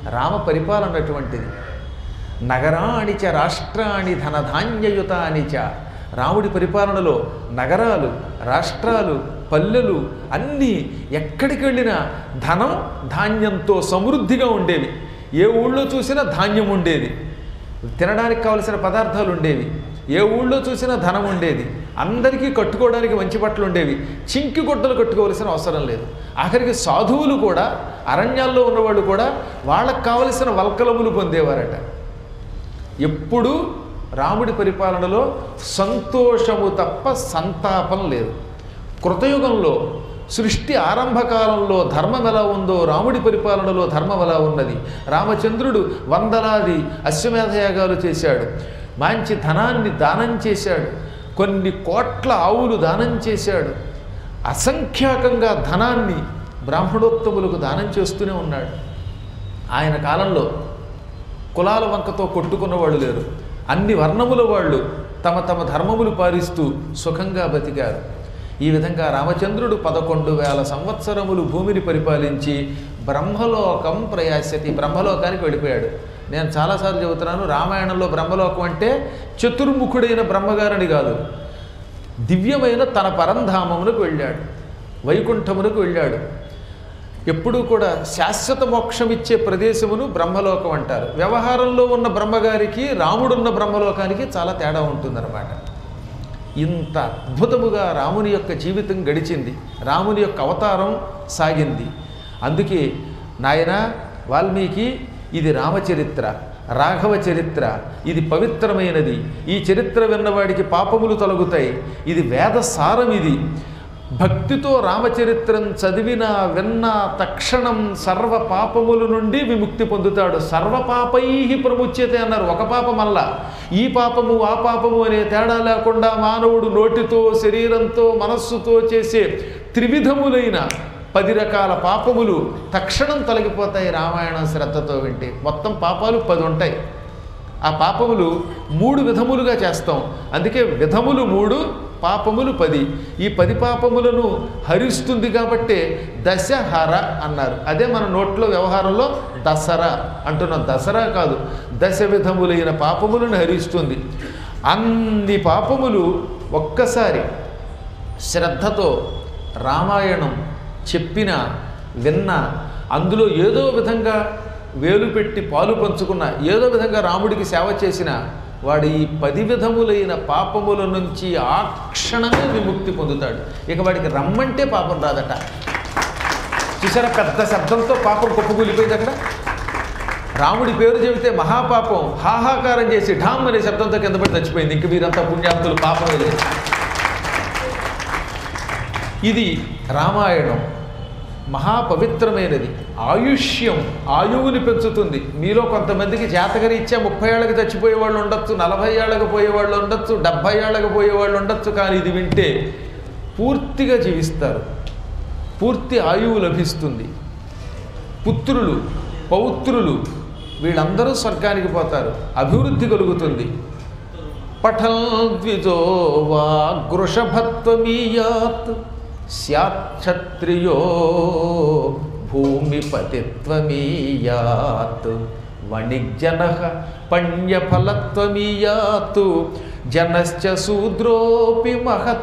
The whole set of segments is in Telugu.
రామ పరిపాలన అటువంటిది నగరాణి చ రాష్ట్రాణి ధనధాన్యయుతాని చ రాముడి పరిపాలనలో నగరాలు రాష్ట్రాలు పల్లెలు అన్నీ ఎక్కడికి వెళ్ళినా ధనం ధాన్యంతో సమృద్ధిగా ఉండేవి ఏ ఊళ్ళో చూసినా ధాన్యం ఉండేది తినడానికి కావలసిన పదార్థాలు ఉండేవి ఏ ఊళ్ళో చూసినా ధనం ఉండేది అందరికీ కట్టుకోవడానికి మంచి బట్టలు ఉండేవి చింకి గుడ్డలు కట్టుకోవాల్సిన అవసరం లేదు ఆఖరికి సాధువులు కూడా అరణ్యాల్లో ఉన్నవాళ్ళు కూడా వాళ్ళకు కావలసిన వల్కలములు పొందేవారట ఎప్పుడూ రాముడి పరిపాలనలో సంతోషము తప్ప సంతాపం లేదు కృతయుగంలో సృష్టి ఆరంభకాలంలో ధర్మం ఎలా ఉందో రాముడి పరిపాలనలో ధర్మం ఎలా ఉన్నది రామచంద్రుడు వందలాది అశ్వమేధయాగాలు చేశాడు మంచి ధనాన్ని దానం చేశాడు కొన్ని కోట్ల ఆవులు దానం చేశాడు అసంఖ్యాకంగా ధనాన్ని బ్రాహ్మణోత్తములకు దానం చేస్తూనే ఉన్నాడు ఆయన కాలంలో కులాల వంకతో కొట్టుకున్న వాళ్ళు లేరు అన్ని వర్ణముల వాళ్ళు తమ తమ ధర్మములు పాలిస్తూ సుఖంగా బతికారు ఈ విధంగా రామచంద్రుడు పదకొండు వేల సంవత్సరములు భూమిని పరిపాలించి బ్రహ్మలోకం ప్రయాసతి బ్రహ్మలోకానికి వెళ్ళిపోయాడు నేను చాలాసార్లు చెబుతున్నాను రామాయణంలో బ్రహ్మలోకం అంటే చతుర్ముఖుడైన బ్రహ్మగారని కాదు దివ్యమైన తన పరంధామమునకు వెళ్ళాడు వైకుంఠమునకు వెళ్ళాడు ఎప్పుడూ కూడా శాశ్వత మోక్షం ఇచ్చే ప్రదేశమును బ్రహ్మలోకం అంటారు వ్యవహారంలో ఉన్న బ్రహ్మగారికి రాముడున్న బ్రహ్మలోకానికి చాలా తేడా ఉంటుందన్నమాట ఇంత అద్భుతముగా రాముని యొక్క జీవితం గడిచింది రాముని యొక్క అవతారం సాగింది అందుకే నాయన వాల్మీకి ఇది రామచరిత్ర రాఘవ చరిత్ర ఇది పవిత్రమైనది ఈ చరిత్ర విన్నవాడికి పాపములు తొలగుతాయి ఇది వేద సారం ఇది భక్తితో రామచరిత్రం చదివిన విన్న తక్షణం సర్వ పాపముల నుండి విముక్తి పొందుతాడు సర్వ పాపై ప్రముచ్యతే అన్నారు ఒక పాపం అల్లా ఈ పాపము ఆ పాపము అనే తేడా లేకుండా మానవుడు నోటితో శరీరంతో మనస్సుతో చేసే త్రివిధములైన పది రకాల పాపములు తక్షణం తొలగిపోతాయి రామాయణం శ్రద్ధతో వింటే మొత్తం పాపాలు పది ఉంటాయి ఆ పాపములు మూడు విధములుగా చేస్తాం అందుకే విధములు మూడు పాపములు పది ఈ పది పాపములను హరిస్తుంది కాబట్టే దశహర అన్నారు అదే మన నోట్లో వ్యవహారంలో దసరా అంటున్నాం దసరా కాదు దశ విధములైన పాపములను హరిస్తుంది అన్ని పాపములు ఒక్కసారి శ్రద్ధతో రామాయణం చెప్పిన విన్న అందులో ఏదో విధంగా వేలు పెట్టి పాలు పంచుకున్న ఏదో విధంగా రాముడికి సేవ చేసిన వాడు ఈ పది విధములైన పాపముల నుంచి ఆ క్షణమే విముక్తి పొందుతాడు ఇక వాడికి రమ్మంటే పాపం రాదట చూసారా పెద్ద శబ్దంతో పాపం కుప్పకూలిపోయింది అక్కడ రాముడి పేరు చెబితే మహాపాపం హాహాకారం చేసి ఢామ్ అనే శబ్దంతో కింద పడి చచ్చిపోయింది ఇంక మీరంతా పుణ్యాత్తులు పాపమే లేదు ఇది రామాయణం మహాపవిత్రమైనది ఆయుష్యం ఆయువుని పెంచుతుంది మీలో కొంతమందికి జాతకరీత్యా ముప్పై ఏళ్ళకి చచ్చిపోయే వాళ్ళు ఉండొచ్చు నలభై ఏళ్ళకి పోయేవాళ్ళు ఉండొచ్చు డెబ్భై ఏళ్ళకి పోయేవాళ్ళు ఉండొచ్చు కానీ ఇది వింటే పూర్తిగా జీవిస్తారు పూర్తి ఆయువు లభిస్తుంది పుత్రులు పౌత్రులు వీళ్ళందరూ స్వర్గానికి పోతారు అభివృద్ధి కలుగుతుంది పఠల్ ద్విజో వా గృషభత్వమీయాత్ స్యాక్షత్రియో భూమిపతిత్వమీయాత్ వణిజ్జన పణ్యఫలత్వమీయాత్ జనశ్చ శూద్రోపి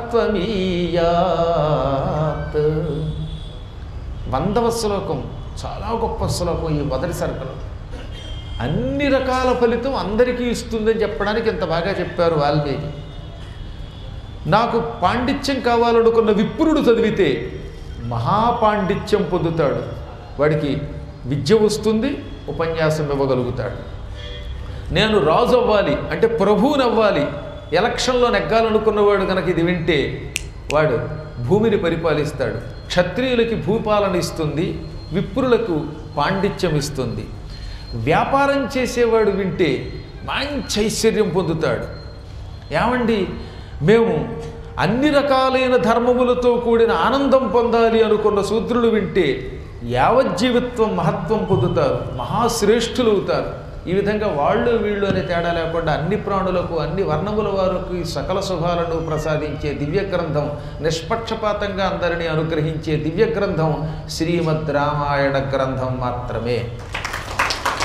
మహత్వమీయాత్ వందవ శ్లోకం చాలా గొప్ప శ్లోకం ఈ మొదటి సరుకులో అన్ని రకాల ఫలితం అందరికీ ఇస్తుందని చెప్పడానికి ఇంత బాగా చెప్పారు వాల్మీకి నాకు పాండిత్యం కావాలనుకున్న విప్రుడు చదివితే మహాపాండిత్యం పొందుతాడు వాడికి విద్య వస్తుంది ఉపన్యాసం ఇవ్వగలుగుతాడు నేను రాజు అవ్వాలి అంటే ప్రభువుని అవ్వాలి ఎలక్షన్లో నెగ్గాలనుకున్నవాడు కనుక ఇది వింటే వాడు భూమిని పరిపాలిస్తాడు క్షత్రియులకి భూపాలన ఇస్తుంది విప్రులకు పాండిత్యం ఇస్తుంది వ్యాపారం చేసేవాడు వింటే మంచి ఐశ్వర్యం పొందుతాడు ఏమండి మేము అన్ని రకాలైన ధర్మములతో కూడిన ఆనందం పొందాలి అనుకున్న శూద్రులు వింటే యావజ్జీవిత్వం మహత్వం పొందుతారు మహాశ్రేష్ఠులు అవుతారు ఈ విధంగా వాళ్ళు వీళ్ళు అనే తేడా లేకుండా అన్ని ప్రాణులకు అన్ని వర్ణముల వారికి సకల శుభాలను ప్రసాదించే దివ్య గ్రంథం నిష్పక్షపాతంగా అందరినీ అనుగ్రహించే దివ్య గ్రంథం శ్రీమద్ రామాయణ గ్రంథం మాత్రమే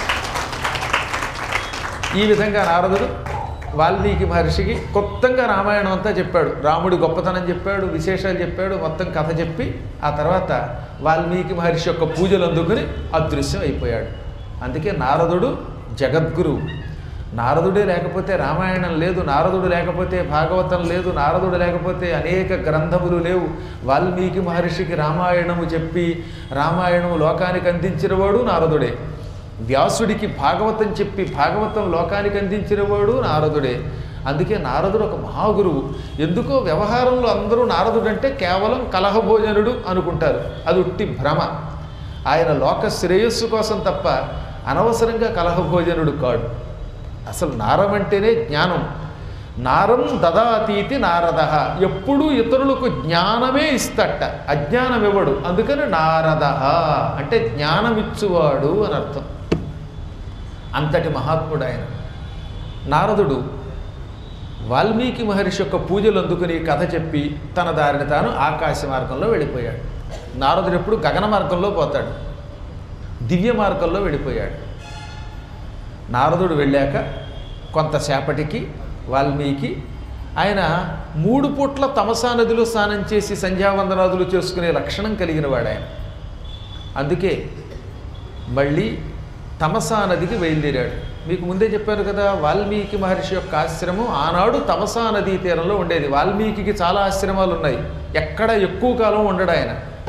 ఈ విధంగా నారదుడు వాల్మీకి మహర్షికి కొత్తగా రామాయణం అంతా చెప్పాడు రాముడి గొప్పతనం చెప్పాడు విశేషాలు చెప్పాడు మొత్తం కథ చెప్పి ఆ తర్వాత వాల్మీకి మహర్షి యొక్క పూజలు అందుకుని అదృశ్యం అయిపోయాడు అందుకే నారదుడు జగద్గురువు నారదుడే లేకపోతే రామాయణం లేదు నారదుడు లేకపోతే భాగవతం లేదు నారదుడు లేకపోతే అనేక గ్రంథములు లేవు వాల్మీకి మహర్షికి రామాయణము చెప్పి రామాయణం లోకానికి అందించినవాడు నారదుడే వ్యాసుడికి భాగవతం చెప్పి భాగవతం లోకానికి అందించినవాడు నారదుడే అందుకే నారదుడు ఒక మహాగురువు ఎందుకో వ్యవహారంలో అందరూ నారదుడు అంటే కేవలం కలహభోజనుడు అనుకుంటారు అది ఉట్టి భ్రమ ఆయన లోక శ్రేయస్సు కోసం తప్ప అనవసరంగా కలహభోజనుడు కాడు అసలు నారం అంటేనే జ్ఞానం నారం దదాతీతి నారద ఎప్పుడూ ఇతరులకు జ్ఞానమే ఇస్తట అజ్ఞానం ఇవ్వడు అందుకని నారద అంటే జ్ఞానమిచ్చువాడు అని అర్థం అంతటి మహాత్ముడు ఆయన నారదుడు వాల్మీకి మహర్షి యొక్క పూజలు అందుకుని కథ చెప్పి తన దారిని తాను ఆకాశ మార్గంలో వెళ్ళిపోయాడు నారదుడు ఎప్పుడు గగన మార్గంలో పోతాడు దివ్య మార్గంలో వెళ్ళిపోయాడు నారదుడు వెళ్ళాక కొంతసేపటికి వాల్మీకి ఆయన మూడు పూట్ల తమసా నదిలో స్నానం చేసి సంధ్యావందనాదులు చేసుకునే లక్షణం కలిగిన వాడు ఆయన అందుకే మళ్ళీ తమసా నదికి బయలుదేరాడు మీకు ముందే చెప్పారు కదా వాల్మీకి మహర్షి యొక్క ఆశ్రమం ఆనాడు తమసా నదీ తీరంలో ఉండేది వాల్మీకి చాలా ఆశ్రమాలు ఉన్నాయి ఎక్కడ ఎక్కువ కాలం ఉండడు ఆయన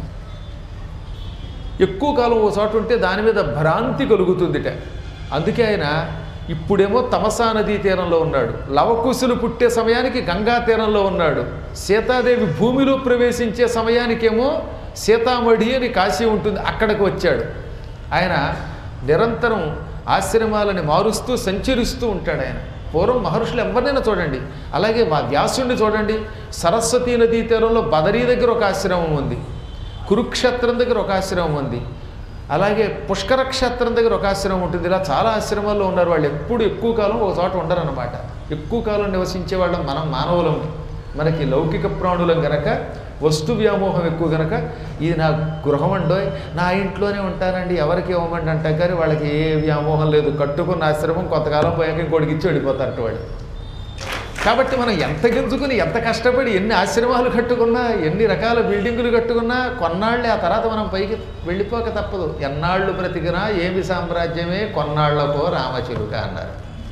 ఎక్కువ కాలం ఓ చోట ఉంటే దాని మీద భ్రాంతి కలుగుతుందిట అందుకే ఆయన ఇప్పుడేమో తమసా నదీ తీరంలో ఉన్నాడు లవకుశులు పుట్టే సమయానికి గంగా తీరంలో ఉన్నాడు సీతాదేవి భూమిలో ప్రవేశించే సమయానికేమో సీతామఢి అని కాశీ ఉంటుంది అక్కడికి వచ్చాడు ఆయన నిరంతరం ఆశ్రమాలని మారుస్తూ సంచరిస్తూ ఉంటాడు ఆయన పూర్వం మహర్షులు ఎవరినైనా చూడండి అలాగే మా వ్యాసుడిని చూడండి సరస్వతీ నదీ తీరంలో బదరీ దగ్గర ఒక ఆశ్రమం ఉంది కురుక్షేత్రం దగ్గర ఒక ఆశ్రమం ఉంది అలాగే పుష్కర క్షేత్రం దగ్గర ఒక ఆశ్రమం ఉంటుంది ఇలా చాలా ఆశ్రమాల్లో ఉన్నారు వాళ్ళు ఎప్పుడు ఎక్కువ కాలం ఒక చోట ఉండరన్నమాట ఎక్కువ కాలం నివసించే వాళ్ళం మనం మానవులం మనకి లౌకిక ప్రాణులం గనక వస్తు వ్యామోహం ఎక్కువ గనక ఇది నా గృహం అండోయ్ నా ఇంట్లోనే ఉంటానండి ఎవరికి ఇవ్వమండి అంటాం కానీ వాళ్ళకి ఏ వ్యామోహం లేదు కట్టుకున్న ఆశ్రమం కొంతకాలం పోయాక ఇంకోటికి ఇచ్చి వెళ్ళిపోతారట వాళ్ళు కాబట్టి మనం ఎంత గింజుకుని ఎంత కష్టపడి ఎన్ని ఆశ్రమాలు కట్టుకున్నా ఎన్ని రకాల బిల్డింగులు కట్టుకున్నా కొన్నాళ్ళే ఆ తర్వాత మనం పైకి వెళ్ళిపోక తప్పదు ఎన్నాళ్ళు బ్రతికినా ఏమి సామ్రాజ్యమే కొన్నాళ్లకో రామచిలుక అన్నారు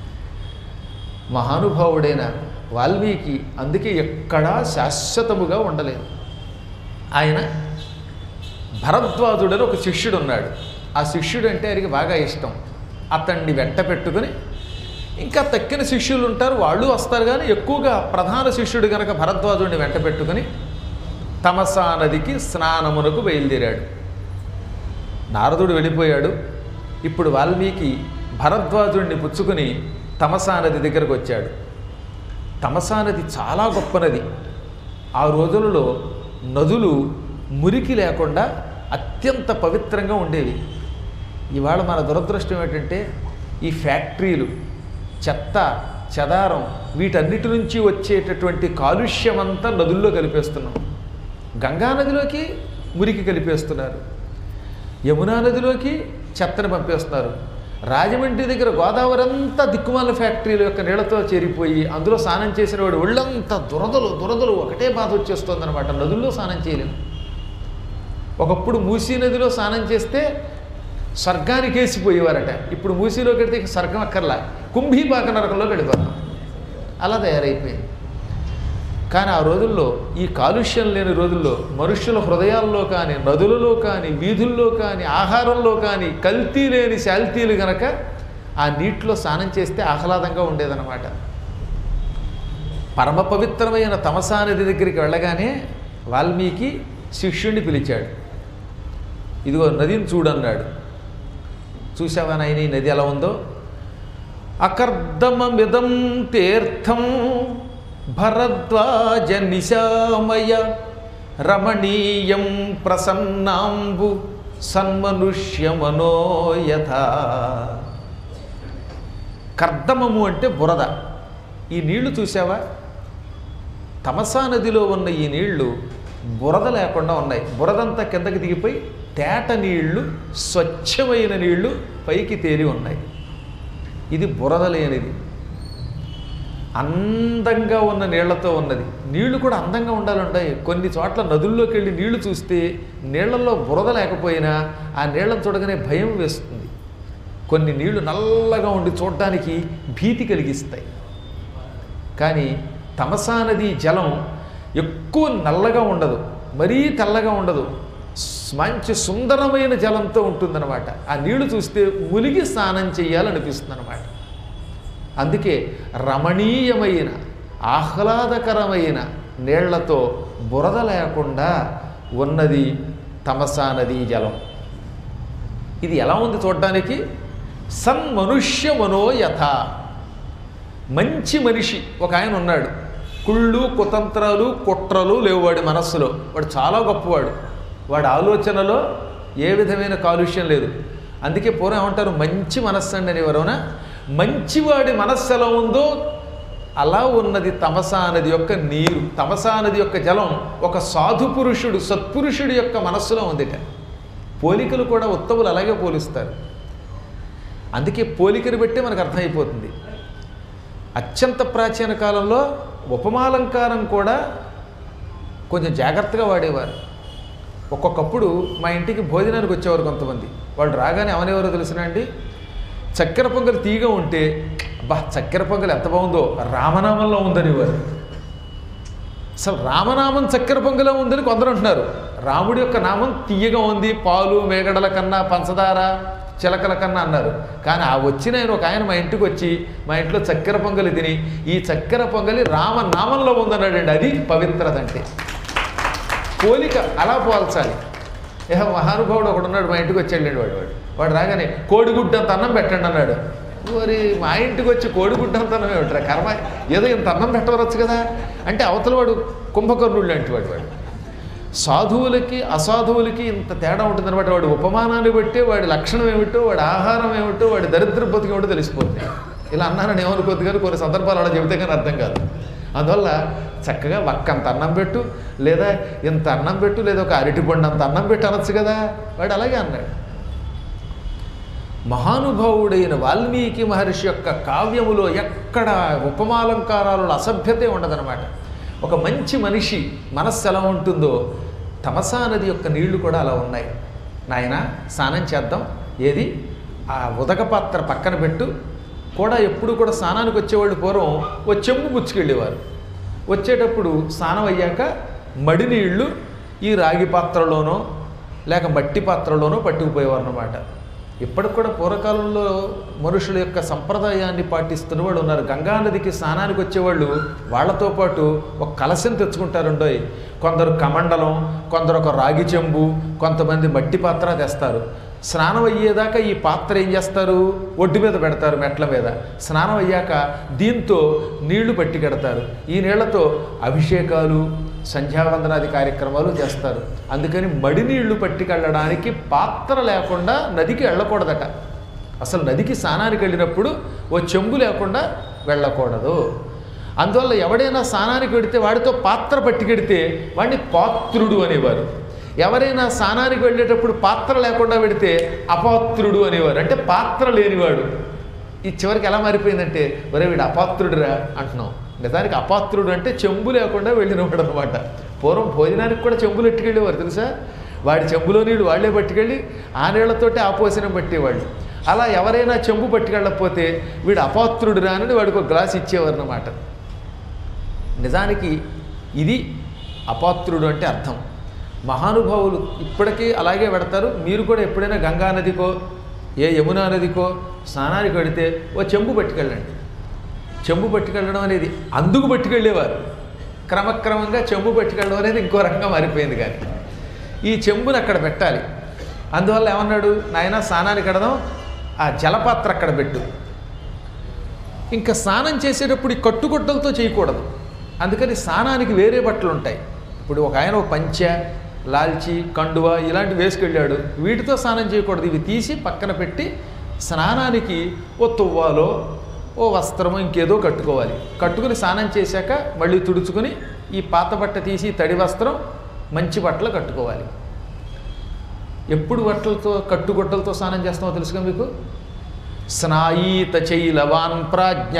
మహానుభావుడైన వాల్మీకి అందుకే ఎక్కడా శాశ్వతముగా ఉండలేదు ఆయన భరద్వాజుడని ఒక శిష్యుడు ఉన్నాడు ఆ శిష్యుడు అంటే ఆయనకి బాగా ఇష్టం అతన్ని వెంట పెట్టుకుని ఇంకా తక్కిన శిష్యులు ఉంటారు వాళ్ళు వస్తారు కానీ ఎక్కువగా ప్రధాన శిష్యుడు కనుక భరద్వాజుడిని వెంట పెట్టుకుని తమసా నదికి స్నానమునకు బయలుదేరాడు నారదుడు వెళ్ళిపోయాడు ఇప్పుడు వాల్మీకి భరద్వాజుడిని పుచ్చుకుని తమసా నది దగ్గరకు వచ్చాడు తమసా నది చాలా గొప్ప నది ఆ రోజులలో నదులు మురికి లేకుండా అత్యంత పవిత్రంగా ఉండేవి ఇవాళ మన దురదృష్టం ఏంటంటే ఈ ఫ్యాక్టరీలు చెత్త చెదారం వీటన్నిటి నుంచి వచ్చేటటువంటి కాలుష్యమంతా నదుల్లో కలిపేస్తున్నాం గంగా నదిలోకి మురికి కలిపేస్తున్నారు యమునా నదిలోకి చెత్తని పంపేస్తున్నారు రాజమండ్రి దగ్గర గోదావరి అంతా దిక్కుమాల ఫ్యాక్టరీల యొక్క నీళ్లతో చేరిపోయి అందులో స్నానం చేసిన వాడు ఒళ్ళంతా దురదలు దురదలు ఒకటే బాధ వచ్చేస్తుంది అనమాట నదుల్లో స్నానం చేయలేము ఒకప్పుడు మూసీ నదిలో స్నానం చేస్తే స్వర్గానికి వేసిపోయేవారట ఇప్పుడు మూసీలోకి వెడితే ఇక స్వర్గం అక్కర్లా కుంభీపాక నరకంలో వెళ్ళిపోతాం అలా తయారైపోయింది కానీ ఆ రోజుల్లో ఈ కాలుష్యం లేని రోజుల్లో మనుష్యుల హృదయాల్లో కానీ నదులలో కానీ వీధుల్లో కానీ ఆహారంలో కానీ కల్తీ లేని శాల్తీలు గనక ఆ నీటిలో స్నానం చేస్తే ఆహ్లాదంగా ఉండేదన్నమాట పరమ పవిత్రమైన తమసా నది దగ్గరికి వెళ్ళగానే వాల్మీకి శిష్యుణ్ణి పిలిచాడు ఇదిగో నదిని చూడన్నాడు చూసావా నాయన ఈ నది ఎలా ఉందో అకర్దమమిదం తీర్థం భరద్వాజ నిశామయ రమణీయం ప్రసన్నాంబు సన్మనుష్యమనోయథ కర్దమము అంటే బురద ఈ నీళ్లు చూసావా తమసా నదిలో ఉన్న ఈ నీళ్లు బురద లేకుండా ఉన్నాయి బురదంతా కిందకి దిగిపోయి తేట నీళ్లు స్వచ్ఛమైన నీళ్లు పైకి తేలి ఉన్నాయి ఇది బురద లేనిది అందంగా ఉన్న నీళ్లతో ఉన్నది నీళ్లు కూడా అందంగా ఉండాలంటాయి కొన్ని చోట్ల నదుల్లోకి వెళ్ళి నీళ్లు చూస్తే నీళ్లలో బురద లేకపోయినా ఆ నీళ్ళను చూడగానే భయం వేస్తుంది కొన్ని నీళ్లు నల్లగా ఉండి చూడడానికి భీతి కలిగిస్తాయి కానీ తమసా నది జలం ఎక్కువ నల్లగా ఉండదు మరీ తెల్లగా ఉండదు స్- మంచి సుందరమైన జలంతో ఉంటుందన్నమాట ఆ నీళ్లు చూస్తే మునిగి స్నానం చేయాలనిపిస్తుంది అనమాట అందుకే రమణీయమైన ఆహ్లాదకరమైన నీళ్లతో బురద లేకుండా ఉన్నది తమసా నదీ జలం ఇది ఎలా ఉంది చూడడానికి సన్మనుష్య మనోయథ మంచి మనిషి ఒక ఆయన ఉన్నాడు కుళ్ళు కుతంత్రాలు కుట్రలు లేవు వాడి మనస్సులో వాడు చాలా గొప్పవాడు వాడి ఆలోచనలో ఏ విధమైన కాలుష్యం లేదు అందుకే పూర్వం ఏమంటారు మంచి మనస్సు అండి అనేవారునా మంచివాడి మనస్సు ఎలా ఉందో అలా ఉన్నది తమసా నది యొక్క నీరు తమసా నది యొక్క జలం ఒక సాధు పురుషుడు సత్పురుషుడి యొక్క మనస్సులో ఉందిట పోలికలు కూడా ఉత్తములు అలాగే పోలిస్తారు అందుకే పోలికను బట్టే మనకు అర్థమైపోతుంది అత్యంత ప్రాచీన కాలంలో ఉపమాలంకారం కూడా కొంచెం జాగ్రత్తగా వాడేవారు ఒక్కొక్కప్పుడు మా ఇంటికి భోజనానికి వచ్చేవారు కొంతమంది వాళ్ళు రాగానే అవనేవారో తెలిసిన అండి చక్కెర పొంగల్ తీగ ఉంటే అబ్బా చక్కెర పొంగల్ ఎంత బాగుందో రామనామంలో ఉందనేవారు అసలు రామనామం చక్కెర పొంగలో ఉందని కొందరు అంటున్నారు రాముడి యొక్క నామం తీయగా ఉంది పాలు మేగడల కన్నా పంచదార చిలకల కన్నా అన్నారు కానీ ఆ వచ్చిన ఆయన ఒక ఆయన మా ఇంటికి వచ్చి మా ఇంట్లో చక్కెర పొంగలి తిని ఈ చక్కెర పొంగలి రామనామంలో ఉందన్నాడండి అది పవిత్రత అంటే పోలిక అలా పోల్చాలి ఏహ మహానుభావుడు ఒకడు ఉన్నాడు మా ఇంటికి వచ్చి వెళ్ళాడు వాడు వాడు వాడు రాగానే కోడిగుడ్డ అంత అన్నం పెట్టండి అన్నాడు మరి మా ఇంటికి వచ్చి కోడిగుడ్డ అంత అన్నం ఏమిట్రా కర్మ ఏదో ఇంత అన్నం పెట్టవచ్చు కదా అంటే అవతల వాడు కుంభకర్ణుడు లాంటి వాడు వాడు సాధువులకి అసాధువులకి ఇంత తేడా ఉంటుందన్నమాట వాడి ఉపమానాన్ని బట్టి వాడి లక్షణం ఏమిటో వాడి ఆహారం ఏమిటో వాడి దరిద్ర బతుకు ఏమిటో తెలిసిపోతుంది ఇలా అన్నానని ఏమనుకోద్దు కానీ కొన్ని సందర్భాలు అలా చెబితే కానీ అర్థం కాదు అందువల్ల చక్కగా ఒక్కంత అన్నం పెట్టు లేదా ఇంత అన్నం పెట్టు లేదా ఒక అరటిపండు అంత అన్నం పెట్టు అనొచ్చు కదా వాడు అలాగే అన్నాడు మహానుభావుడైన వాల్మీకి మహర్షి యొక్క కావ్యములో ఎక్కడ ఉపమాలంకారాలలో అసభ్యతే ఉండదన్నమాట ఒక మంచి మనిషి మనస్సు ఎలా ఉంటుందో తమసా నది యొక్క నీళ్లు కూడా అలా ఉన్నాయి నాయన స్నానం చేద్దాం ఏది ఆ ఉదక పాత్ర పక్కన పెట్టు కూడా ఎప్పుడు కూడా స్నానానికి వచ్చేవాళ్ళు పూర్వం ఓ చెంబు పుచ్చుకెళ్ళేవారు వచ్చేటప్పుడు స్నానం అయ్యాక మడి నీళ్లు ఈ రాగి పాత్రలోనో లేక మట్టి పాత్రలోనో పట్టుకుపోయేవారు అన్నమాట ఇప్పటికి కూడా పూర్వకాలంలో మనుషుల యొక్క సంప్రదాయాన్ని పాటిస్తున్న వాళ్ళు ఉన్నారు గంగా నదికి స్నానానికి వచ్చేవాళ్ళు వాళ్ళతో పాటు ఒక కలశం తెచ్చుకుంటారుండోయ్ కొందరు కమండలం కొందరు ఒక రాగి చెంబు కొంతమంది మట్టి పాత్ర తెస్తారు స్నానం అయ్యేదాకా ఈ పాత్ర ఏం చేస్తారు ఒడ్డు మీద పెడతారు మెట్ల మీద స్నానం అయ్యాక దీంతో నీళ్లు పట్టి కడతారు ఈ నీళ్లతో అభిషేకాలు సంధ్యావందనాది కార్యక్రమాలు చేస్తారు అందుకని మడి నీళ్లు పట్టుకెళ్ళడానికి పాత్ర లేకుండా నదికి వెళ్ళకూడదట అసలు నదికి స్నానానికి వెళ్ళినప్పుడు ఓ చెంబు లేకుండా వెళ్ళకూడదు అందువల్ల ఎవడైనా స్నానానికి వెడితే వాడితో పాత్ర పట్టుకెడితే వాడిని పాత్రుడు అనేవారు ఎవరైనా స్నానానికి వెళ్ళేటప్పుడు పాత్ర లేకుండా పెడితే అపాత్రుడు అనేవారు అంటే పాత్ర లేనివాడు ఈ చివరికి ఎలా మారిపోయిందంటే ఒరే వీడు అపాత్రుడురా అంటున్నాం నిజానికి అపాత్రుడు అంటే చెంబు లేకుండా వెళ్ళినవాడు అనమాట పూర్వం భోజనానికి కూడా చెంబులు ఎట్టుకెళ్ళేవారు తెలుసా వాడి చెంబులో నీళ్ళు వాళ్ళే పట్టుకెళ్ళి ఆ నీళ్లతోటి ఆపోసనం పట్టేవాళ్ళు అలా ఎవరైనా చెంబు పట్టుకెళ్ళకపోతే వీడు అపాత్రుడురా అని వాడికి ఒక గ్లాస్ ఇచ్చేవారు అన్నమాట నిజానికి ఇది అపాత్రుడు అంటే అర్థం మహానుభావులు ఇప్పటికీ అలాగే పెడతారు మీరు కూడా ఎప్పుడైనా గంగా నదికో ఏ యమునా నదికో స్నానానికి వెడితే ఓ చెంబు పట్టుకెళ్ళండి చెంబు పట్టుకెళ్ళడం అనేది అందుకు పట్టుకెళ్ళేవారు క్రమక్రమంగా చెంబు పట్టుకెళ్ళడం అనేది ఇంకో రకంగా మారిపోయింది కానీ ఈ చెంబుని అక్కడ పెట్టాలి అందువల్ల ఏమన్నాడు నాయన స్నానానికి కడదాం ఆ జలపాత్ర అక్కడ పెట్టు ఇంకా స్నానం చేసేటప్పుడు ఈ కట్టుగుడ్డలతో చేయకూడదు అందుకని స్నానానికి వేరే బట్టలు ఉంటాయి ఇప్పుడు ఒక ఆయన ఒక పంచె లాల్చి కండువ ఇలాంటివి వేసుకెళ్ళాడు వీటితో స్నానం చేయకూడదు ఇవి తీసి పక్కన పెట్టి స్నానానికి ఓ తువ్వాలో ఓ వస్త్రమో ఇంకేదో కట్టుకోవాలి కట్టుకుని స్నానం చేశాక మళ్ళీ తుడుచుకుని ఈ పాత బట్ట తీసి తడి వస్త్రం మంచి బట్టలు కట్టుకోవాలి ఎప్పుడు బట్టలతో కట్టుగుట్టలతో స్నానం చేస్తామో తెలుసుగా మీకు స్నాయీత చైలవాన్ ప్రాజ్ఞ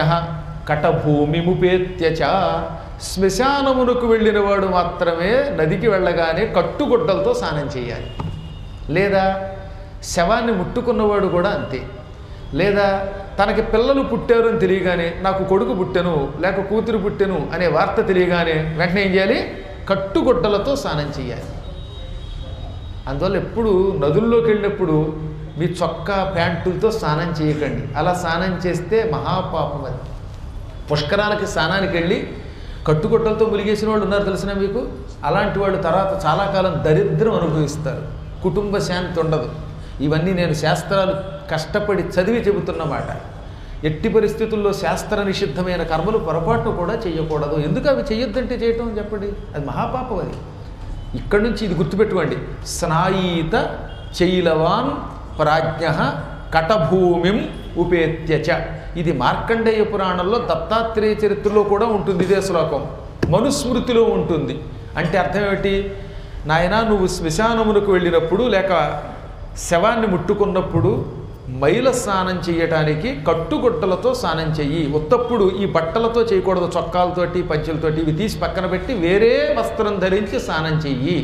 కటభూమిముపేత్య చ శ్మశానమునకు వెళ్ళిన వాడు మాత్రమే నదికి వెళ్ళగానే కట్టుగుడ్డలతో స్నానం చేయాలి లేదా శవాన్ని ముట్టుకున్నవాడు కూడా అంతే లేదా తనకి పిల్లలు పుట్టారు అని తెలియగానే నాకు కొడుకు పుట్టెను లేక కూతురు పుట్టెను అనే వార్త తెలియగానే వెంటనే ఏం చేయాలి కట్టుగుడ్డలతో స్నానం చేయాలి అందువల్ల ఎప్పుడు నదుల్లోకి వెళ్ళినప్పుడు మీ చొక్కా ప్యాంటులతో స్నానం చేయకండి అలా స్నానం చేస్తే మహాపాపం అది పుష్కరానికి స్నానానికి వెళ్ళి కట్టుకొట్టలతో ములిగేసిన వాళ్ళు ఉన్నారు తెలిసిన మీకు అలాంటి వాళ్ళు తర్వాత చాలా కాలం దరిద్రం అనుభవిస్తారు కుటుంబ శాంతి ఉండదు ఇవన్నీ నేను శాస్త్రాలు కష్టపడి చదివి చెబుతున్నమాట ఎట్టి పరిస్థితుల్లో శాస్త్ర నిషిద్ధమైన కర్మలు పొరపాటు కూడా చేయకూడదు ఎందుకు అవి చేయొద్దంటే చేయటం చెప్పండి అది మహాపాపం అది ఇక్కడి నుంచి ఇది గుర్తుపెట్టుకోండి స్నాయీత చైలవాన్ ప్రాజ్ఞ కటభూమిం ఉపేత్యచ ఇది మార్కండేయ పురాణంలో దత్తాత్రేయ చరిత్రలో కూడా ఉంటుంది ఇదే శ్లోకం మనుస్మృతిలో ఉంటుంది అంటే అర్థం ఏమిటి నాయన నువ్వు శ్మశానమునకు వెళ్ళినప్పుడు లేక శవాన్ని ముట్టుకున్నప్పుడు మైల స్నానం చేయటానికి కట్టుగుట్టలతో స్నానం చెయ్యి ఉత్తప్పుడు ఈ బట్టలతో చేయకూడదు చొక్కాలతోటి పంచెలతోటి ఇవి తీసి పక్కన పెట్టి వేరే వస్త్రం ధరించి స్నానం చెయ్యి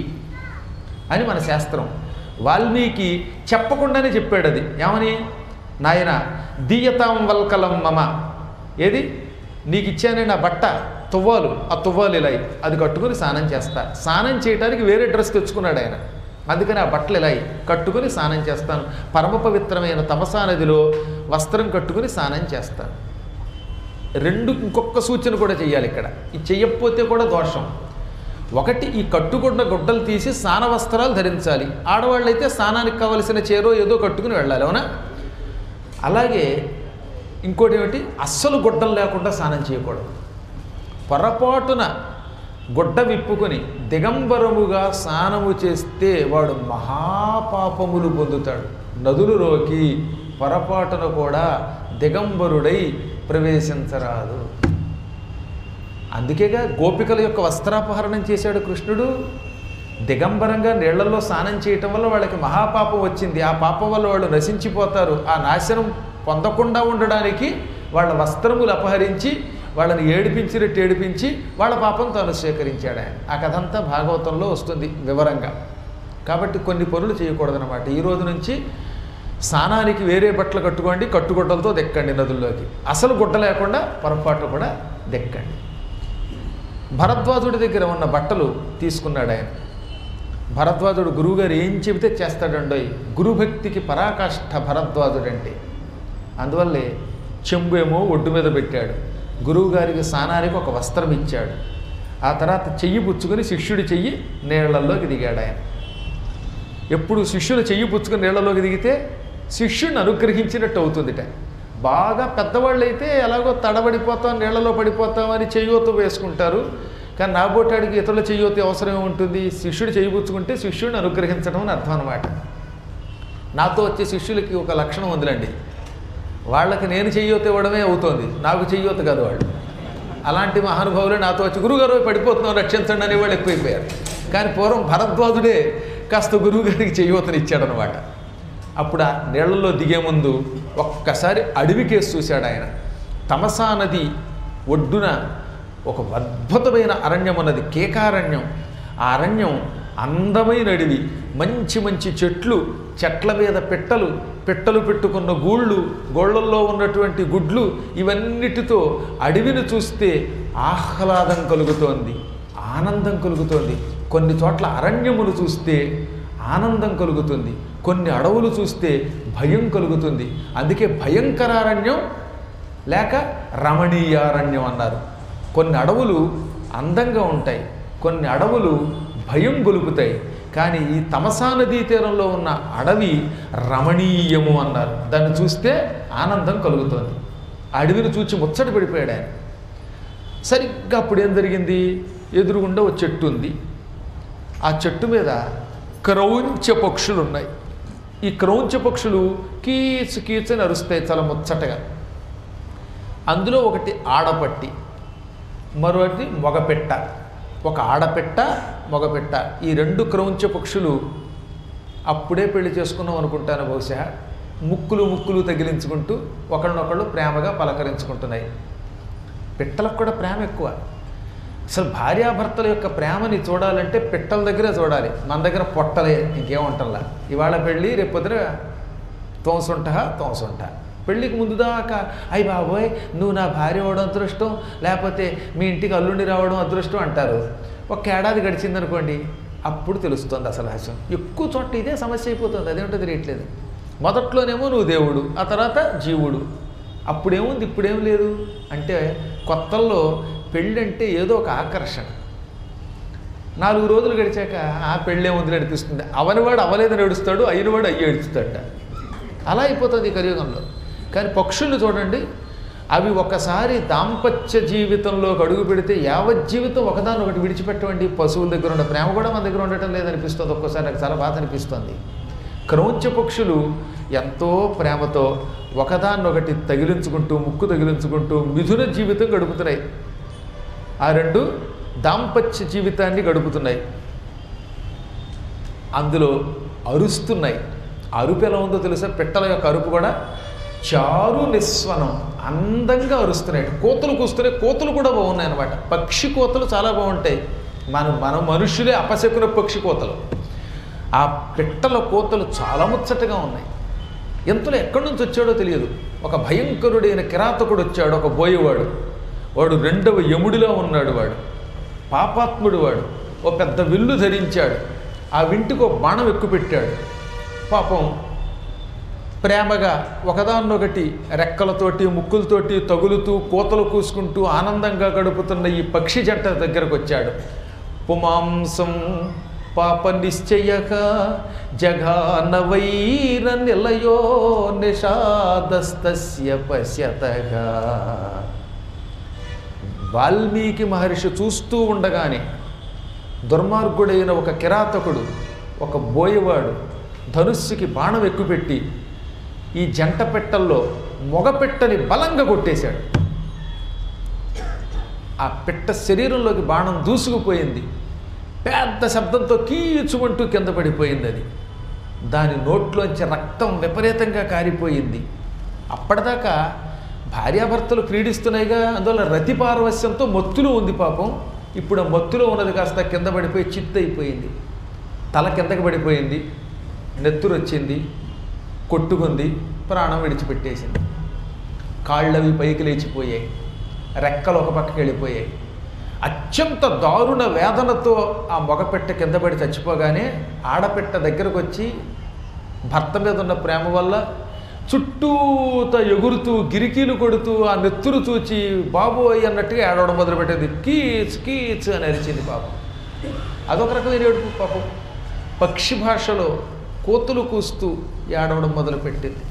అని మన శాస్త్రం వాల్మీకి చెప్పకుండానే చెప్పాడు అది ఏమని నాయన దీయతాం వల్కలం మమ ఏది నీకు ఇచ్చానే నా బట్ట తువ్వాలు ఆ తువ్వాలు ఇలా ఇయ్యి. అది కట్టుకుని స్నానం చేస్తా స్నానం చేయడానికి వేరే డ్రెస్ తెచ్చుకున్నాడు ఆయన అందుకని ఆ బట్టలు ఇలా ఇయ్యి. కట్టుకుని స్నానం చేస్తాను పరమ పవిత్రమైన తమసా నదిలో వస్త్రం కట్టుకుని స్నానం చేస్తాను రెండు ఇంకొక సూచన కూడా చేయాలి ఇక్కడ ఇది చెయ్యకపోతే కూడా దోషం ఒకటి ఈ కట్టుకున్న గుడ్డలు తీసి స్నాన వస్త్రాలు ధరించాలి ఆడవాళ్ళు అయితే స్నానానికి కావలసిన చీరో ఏదో కట్టుకుని వెళ్ళాలి అవునా అలాగే ఇంకోటి ఏమిటి అస్సలు గుడ్డలు లేకుండా స్నానం చేయకూడదు పొరపాటున గుడ్డ విప్పుకొని దిగంబరముగా స్నానము చేస్తే వాడు మహాపాపములు పొందుతాడు నదులులోకి పొరపాటున కూడా దిగంబరుడై ప్రవేశించరాదు అందుకేగా గోపికల యొక్క వస్త్రాపహరణం చేశాడు కృష్ణుడు దిగంబరంగా నీళ్లలో స్నానం చేయటం వల్ల వాళ్ళకి మహాపాపం వచ్చింది ఆ పాపం వల్ల వాళ్ళు నశించిపోతారు ఆ నాశనం పొందకుండా ఉండడానికి వాళ్ళ వస్త్రములు అపహరించి వాళ్ళని ఏడిపించినట్టు ఏడిపించి వాళ్ళ పాపం తాను స్వీకరించాడు ఆయన ఆ కథ అంతా భాగవతంలో వస్తుంది వివరంగా కాబట్టి కొన్ని పనులు చేయకూడదనమాట ఈ రోజు నుంచి స్నానానికి వేరే బట్టలు కట్టుకోండి కట్టుగుడ్డలతో దెక్కండి నదుల్లోకి అసలు గుడ్డ లేకుండా పొరపాటు కూడా దెక్కండి భరద్వాజుడి దగ్గర ఉన్న బట్టలు తీసుకున్నాడు ఆయన భరద్వాజుడు గురువుగారు ఏం చెబితే చేస్తాడండోయ్ గురుభక్తికి పరాకాష్ఠ భరద్వాజుడంటే అందువల్లే చెంబు ఏమో ఒడ్డు మీద పెట్టాడు గురువుగారికి స్నానానికి ఒక వస్త్రం ఇచ్చాడు ఆ తర్వాత చెయ్యి పుచ్చుకొని శిష్యుడి చెయ్యి నీళ్లలోకి దిగాడు ఆయన ఎప్పుడు శిష్యులు చెయ్యి పుచ్చుకొని నీళ్లలోకి దిగితే శిష్యుడిని అనుగ్రహించినట్టు అవుతుందిట బాగా పెద్దవాళ్ళు అయితే ఎలాగో తడబడిపోతాం నీళ్లలో పడిపోతామని చెయ్యోత వేసుకుంటారు కానీ నాబోటాడికి ఇతరుల చెయ్యోత అవసరం ఉంటుంది శిష్యుడు చెయ్యి పుచ్చుకుంటే శిష్యుడిని అనుగ్రహించడం అని అర్థం అనమాట నాతో వచ్చే శిష్యులకి ఒక లక్షణం ఉందిలండి వాళ్ళకి నేను చెయ్యోత ఇవ్వడమే అవుతోంది నాకు చెయ్యోత కాదు వాళ్ళు అలాంటి మహానుభావులే నాతో వచ్చి గురుగారు పడిపోతున్నాం రక్షించండి అనే వాళ్ళు ఎక్కువైపోయారు కానీ పూర్వం భరద్వాజుడే కాస్త గురువుగారికి చెయ్యోతని ఇచ్చాడనమాట అప్పుడు ఆ నీళ్లలో దిగే ముందు ఒక్కసారి అడవికేసి చూశాడు ఆయన తమసా నది ఒడ్డున ఒక అద్భుతమైన అరణ్యం ఉన్నది కేకారణ్యం ఆ అరణ్యం అందమైన అడవి మంచి మంచి చెట్లు చెట్ల మీద పెట్టలు పెట్టలు పెట్టుకున్న గూళ్ళు గోళ్ళల్లో ఉన్నటువంటి గుడ్లు ఇవన్నిటితో అడవిని చూస్తే ఆహ్లాదం కలుగుతోంది ఆనందం కలుగుతోంది కొన్ని చోట్ల అరణ్యములు చూస్తే ఆనందం కలుగుతుంది కొన్ని అడవులు చూస్తే భయం కలుగుతుంది అందుకే భయంకరారణ్యం లేక రమణీయారణ్యం అన్నారు కొన్ని అడవులు అందంగా ఉంటాయి కొన్ని అడవులు భయం గొలుపుతాయి కానీ ఈ తమసా నదీ తీరంలో ఉన్న అడవి రమణీయము అన్నారు దాన్ని చూస్తే ఆనందం కలుగుతుంది ఆ అడవిని చూచి ముచ్చట పడిపోయాడు ఆయన సరిగ్గా అప్పుడు ఏం జరిగింది ఎదురుగుండా ఒక చెట్టు ఉంది ఆ చెట్టు మీద క్రౌంచ పక్షులు ఉన్నాయి ఈ క్రౌంచ పక్షులు కీచు కీచు అని అరుస్తాయి చాలా ముచ్చటగా అందులో ఒకటి ఆడపట్టి మరొకటి మగపెట్ట ఒక ఆడపెట్ట మగపెట్ట ఈ రెండు క్రౌంచ పక్షులు అప్పుడే పెళ్లి చేసుకున్నాం అనుకుంటాను బహుశా ముక్కులు ముక్కులు తగిలించుకుంటూ ఒకళ్ళనొకళ్ళు ప్రేమగా పలకరించుకుంటున్నాయి పిట్టలకు కూడా ప్రేమ ఎక్కువ అసలు భార్యాభర్తల యొక్క ప్రేమని చూడాలంటే పిట్టల దగ్గరే చూడాలి మన దగ్గర పొట్టలే ఇంకేముంటల్లా ఇవాళ పెళ్ళి రేపొద్దున తోసుంట తోసుంట పెళ్ళికి ముందు దాకా అయ్యి బాబోయ్ నువ్వు నా భార్య అవడం అదృష్టం లేకపోతే మీ ఇంటికి అల్లుండి రావడం అదృష్టం అంటారు ఒక ఏడాది గడిచిందనుకోండి అప్పుడు తెలుస్తుంది అసలు హాస్యం ఎక్కువ చోట ఇదే సమస్య అయిపోతుంది అదేంటో తెలియట్లేదు మొదట్లోనేమో నువ్వు దేవుడు ఆ తర్వాత జీవుడు అప్పుడేముంది ఇప్పుడేం లేదు అంటే కొత్తల్లో పెళ్ళంటే ఏదో ఒక ఆకర్షణ నాలుగు రోజులు గడిచాక ఆ పెళ్ళే ఉంది నడిపిస్తుంది అవనివాడు అవలేదని ఏడుస్తాడు అయినవాడు అయ్యి ఏడుస్తాడట అలా అయిపోతుంది ఈ కలియుగంలో కానీ పక్షులు చూడండి అవి ఒకసారి దాంపత్య జీవితంలోకి అడుగు పెడితే యావత్ జీవితం ఒకదాని ఒకటి విడిచిపెట్టవండి పశువుల దగ్గర ఉన్న ప్రేమ కూడా మన దగ్గర ఉండటం లేదనిపిస్తుంది ఒక్కోసారి నాకు చాలా బాధ అనిపిస్తుంది క్రౌంచ పక్షులు ఎంతో ప్రేమతో ఒకదాన్నొకటి తగిలించుకుంటూ ముక్కు తగిలించుకుంటూ మిథున జీవితం గడుపుతున్నాయి ఆ రెండు దాంపత్య జీవితాన్ని గడుపుతున్నాయి అందులో అరుస్తున్నాయి అరుపు ఎలా ఉందో తెలుసా పిట్టల యొక్క అరుపు కూడా చారు నిస్వనం అందంగా అరుస్తున్నాయి కోతలు కూస్తున్నాయి కోతలు కూడా బాగున్నాయి అనమాట పక్షి కోతలు చాలా బాగుంటాయి మన మన మనుషులే అపశకున పక్షి కోతలు ఆ పిట్టల కోతలు చాలా ముచ్చటగా ఉన్నాయి ఎంతలో ఎక్కడి నుంచి వచ్చాడో తెలియదు ఒక భయంకరుడైన కిరాతకుడు వచ్చాడు ఒక బోయేవాడు వాడు రెండవ యముడిలో ఉన్నాడు వాడు పాపాత్ముడు వాడు ఓ పెద్ద విల్లు ధరించాడు ఆ వింటికి ఒక బాణం ఎక్కుపెట్టాడు పాపం ప్రేమగా ఒకదాన్నొకటి రెక్కలతోటి ముక్కులతోటి తగులుతూ కోతలు కూసుకుంటూ ఆనందంగా గడుపుతున్న ఈ పక్షి జంట దగ్గరకు వచ్చాడు పుమాంసం పాప నిశ్చయక జఘాన వైర నిలయో నిషాదస్తస్య పశ్యతగా వాల్మీకి మహర్షి చూస్తూ ఉండగానే దుర్మార్గుడైన ఒక కిరాతకుడు ఒక బోయవాడు ధనుస్సుకి బాణం ఎక్కుపెట్టి ఈ జంట పెట్టల్లో మొగ పెట్టని బలంగా కొట్టేశాడు ఆ పిట్ట శరీరంలోకి బాణం దూసుకుపోయింది పెద్ద శబ్దంతో కీచుమంటూ కింద పడిపోయింది అది దాని నోట్లోంచి రక్తం విపరీతంగా కారిపోయింది అప్పటిదాకా భార్యాభర్తలు క్రీడిస్తున్నాయిగా అందువల్ల రతి పారవస్యంతో మత్తులో ఉంది పాపం ఇప్పుడు ఆ మత్తులో ఉన్నది కాస్త కింద పడిపోయి చిత్తయిపోయింది తల కిందకి పడిపోయింది నెత్తురు వచ్చింది కొట్టుకుంది ప్రాణం విడిచిపెట్టేసింది కాళ్ళవి పైకి లేచిపోయాయి రెక్కలు ఒక పక్కకి వెళ్ళిపోయాయి అత్యంత దారుణ వేదనతో ఆ మగపెట్ట కింద పడి చచ్చిపోగానే ఆడపెట్ట దగ్గరకు వచ్చి భర్త మీద ఉన్న ప్రేమ వల్ల చుట్టూత ఎగురుతూ గిరికీలు కొడుతూ ఆ నెత్తురు చూచి బాబోయ్ అన్నట్టుగా ఏడవడం మొదలుపెట్టింది కీచ్ కీచ్ అని అరిచింది పాపం అదొక రకమైన ఏడుపు పాపం పక్షి భాషలో కోతులు కూస్తూ ఏడవడం మొదలుపెట్టింది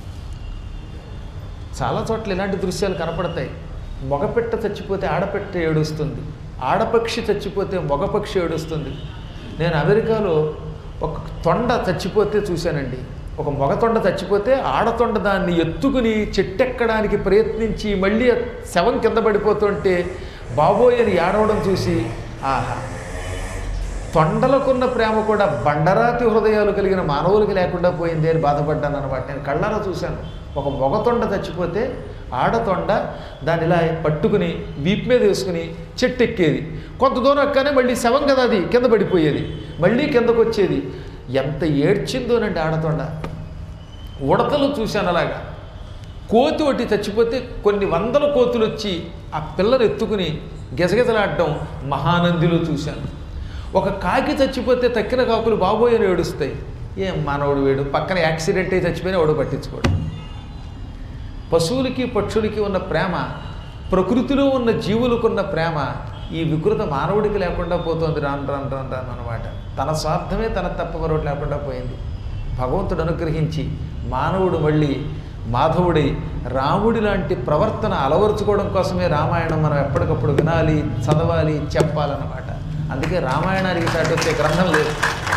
చాలా చోట్ల ఇలాంటి దృశ్యాలు కనపడతాయి మగపెట్ట చచ్చిపోతే ఆడపెట్ట ఏడుస్తుంది ఆడపక్షి చచ్చిపోతే మగపక్షి ఏడుస్తుంది నేను అమెరికాలో ఒక తొండ చచ్చిపోతే చూశానండి ఒక మగ తొండ చచ్చిపోతే ఆడతొండ దాన్ని ఎత్తుకుని చెట్టెక్కడానికి ప్రయత్నించి మళ్ళీ ఆ శవం కింద పడిపోతుంటే బాబోయ్ అని ఏడవడం చూసి ఆహా తొండలకున్న ప్రేమ కూడా బండరాతి హృదయాలు కలిగిన మానవులకి లేకుండా పోయింది అని బాధపడ్డాను అనమాట నేను కళ్ళారా చూశాను ఒక మొగ తొండ చచ్చిపోతే ఆడతొండ దాన్ని ఇలా పట్టుకుని వీపు మీద వేసుకుని చెట్టు ఎక్కేది కొంత దూరం ఎక్కనే మళ్ళీ శవం కదా అది కింద పడిపోయేది మళ్ళీ కిందకు వచ్చేది ఎంత ఏడ్చిందోనండి ఆడతొండ ఉడతలు చూశాను అలాగా కోతి ఒకటి చచ్చిపోతే కొన్ని వందల కోతులు వచ్చి ఆ పిల్లని ఎత్తుకుని గెజగెజలాడడం మహానందిలో చూశాను ఒక కాకి చచ్చిపోతే తక్కిన కాకులు బాబోయ్ అని ఏడుస్తాయి ఏం మానవుడు వేడు పక్కన యాక్సిడెంట్ అయి చచ్చిపోయినా వాడు పట్టించుకోడు పశువులకి పక్షులకి ఉన్న ప్రేమ ప్రకృతిలో ఉన్న జీవులకున్న ప్రేమ ఈ వికృత మానవుడికి లేకుండా పోతుంది రాను రాను రాను రాను అనమాట తన స్వార్థమే తన తప్ప మరొకటి లేకుండా పోయింది భగవంతుడు అనుగ్రహించి మానవుడు మళ్ళీ మాధవుడి రాముడి లాంటి ప్రవర్తన అలవరుచుకోవడం కోసమే రామాయణం మనం ఎప్పటికప్పుడు వినాలి చదవాలి చెప్పాలన్నమాట అందుకే రామాయణానికి చాటి వచ్చే గ్రంథం లేదు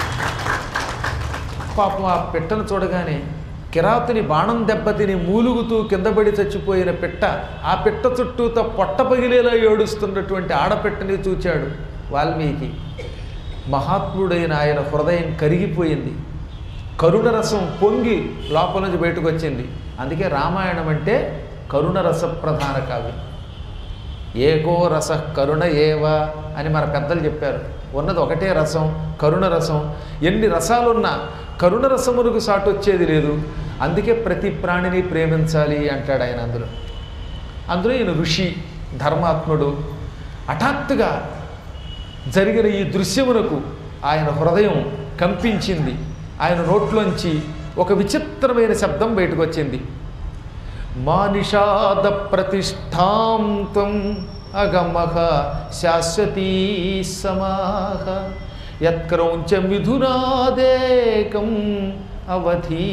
పాపం ఆ పిట్టను చూడగానే కిరాతుని బాణం దెబ్బతిని మూలుగుతూ కిందపడి చచ్చిపోయిన పిట్ట ఆ పిట్ట చుట్టూతో పొట్ట పగిలేలా ఏడుస్తున్నటువంటి ఆడపిట్టని చూచాడు వాల్మీకి మహాత్ముడైన ఆయన హృదయం కరిగిపోయింది కరుణరసం పొంగి లోపల నుంచి బయటకు వచ్చింది అందుకే రామాయణం అంటే కరుణరస ప్రధాన కావ్యం ఏకో రస కరుణ ఏవ అని మన పెద్దలు చెప్పారు ఉన్నది ఒకటే రసం కరుణ రసం ఎన్ని రసాలున్నా కరుణ రసమునకు సాటు వచ్చేది లేదు అందుకే ప్రతి ప్రాణిని ప్రేమించాలి అంటాడు ఆయన అందులో అందులో ఈయన ఋషి ధర్మాత్ముడు హఠాత్తుగా జరిగిన ఈ దృశ్యమునకు ఆయన హృదయం కంపించింది ఆయన నోట్లోంచి ఒక విచిత్రమైన శబ్దం బయటకు వచ్చింది మానిషాద ప్రతిష్టాంతం అగమః శాశ్వతీ సమాహ యత్క్రౌంచ మిథునాదేకం అవధీ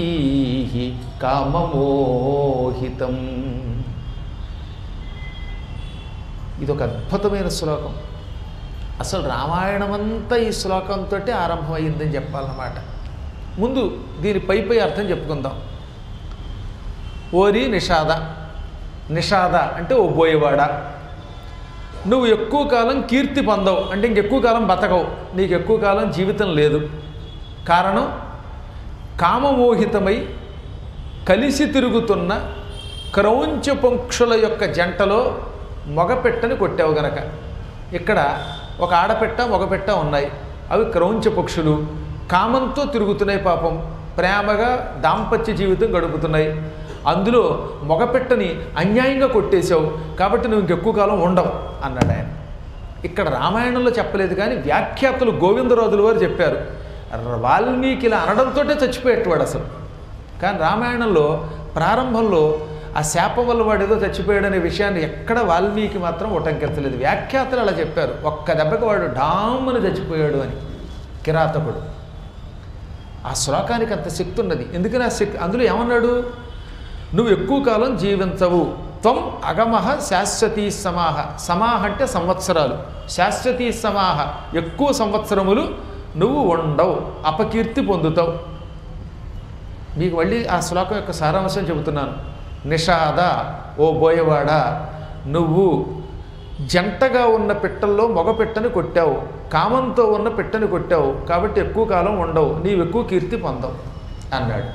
కామమోహితం ఇది ఒక అద్భుతమైన శ్లోకం అసలు రామాయణం అంతా ఈ శ్లోకంతో ఆరంభమైందని చెప్పాలన్నమాట ముందు దీని పై పై అర్థం చెప్పుకుందాం ఓరి నిషాద నిషాద అంటే ఓ బోయేవాడ నువ్వు ఎక్కువ కాలం కీర్తి పొందవు అంటే ఇంకెక్కువ కాలం బతకవు నీకు ఎక్కువ కాలం జీవితం లేదు కారణం కామమోహితమై కలిసి తిరుగుతున్న క్రౌంచ పంక్షుల యొక్క జంటలో మగపెట్టని కొట్టావు గనక ఇక్కడ ఒక ఆడపెట్ట మగపెట్ట ఉన్నాయి అవి క్రౌంచ పక్షులు కామంతో తిరుగుతున్నాయి పాపం ప్రేమగా దాంపత్య జీవితం గడుపుతున్నాయి అందులో మగపెట్టని అన్యాయంగా కొట్టేశావు కాబట్టి నువ్వు ఇంకెక్కువ కాలం ఉండవు అన్నాడు ఆయన ఇక్కడ రామాయణంలో చెప్పలేదు కానీ వ్యాఖ్యాతలు గోవిందరాజుల వారు చెప్పారు వాల్మీకి ఇలా అనడంతో చచ్చిపోయేటవాడు అసలు కానీ రామాయణంలో ప్రారంభంలో ఆ శాపం వల్ల వాడు ఏదో చచ్చిపోయాడనే విషయాన్ని ఎక్కడ వాల్మీకి మాత్రం ఉటంకించలేదు వ్యాఖ్యాతలు అలా చెప్పారు ఒక్క దెబ్బకి వాడు డామ్మని చచ్చిపోయాడు అని కిరాతకుడు ఆ శ్లోకానికి అంత శక్తి ఉన్నది ఎందుకని ఆ శక్తి అందులో ఏమన్నాడు నువ్వు ఎక్కువ కాలం జీవించవు త్వం అగమహ శాశ్వతీ సమాహ సమాహ అంటే సంవత్సరాలు శాశ్వతీ సమాహ ఎక్కువ సంవత్సరములు నువ్వు ఉండవు అపకీర్తి పొందుతావు మీకు మళ్ళీ ఆ శ్లోకం యొక్క సారాంశం చెబుతున్నాను నిషాద ఓ బోయవాడ నువ్వు జంటగా ఉన్న పిట్టల్లో మగ పిట్టని కొట్టావు కామంతో ఉన్న పిట్టని కొట్టావు కాబట్టి ఎక్కువ కాలం ఉండవు నీవు ఎక్కువ కీర్తి పొందవు అన్నాడు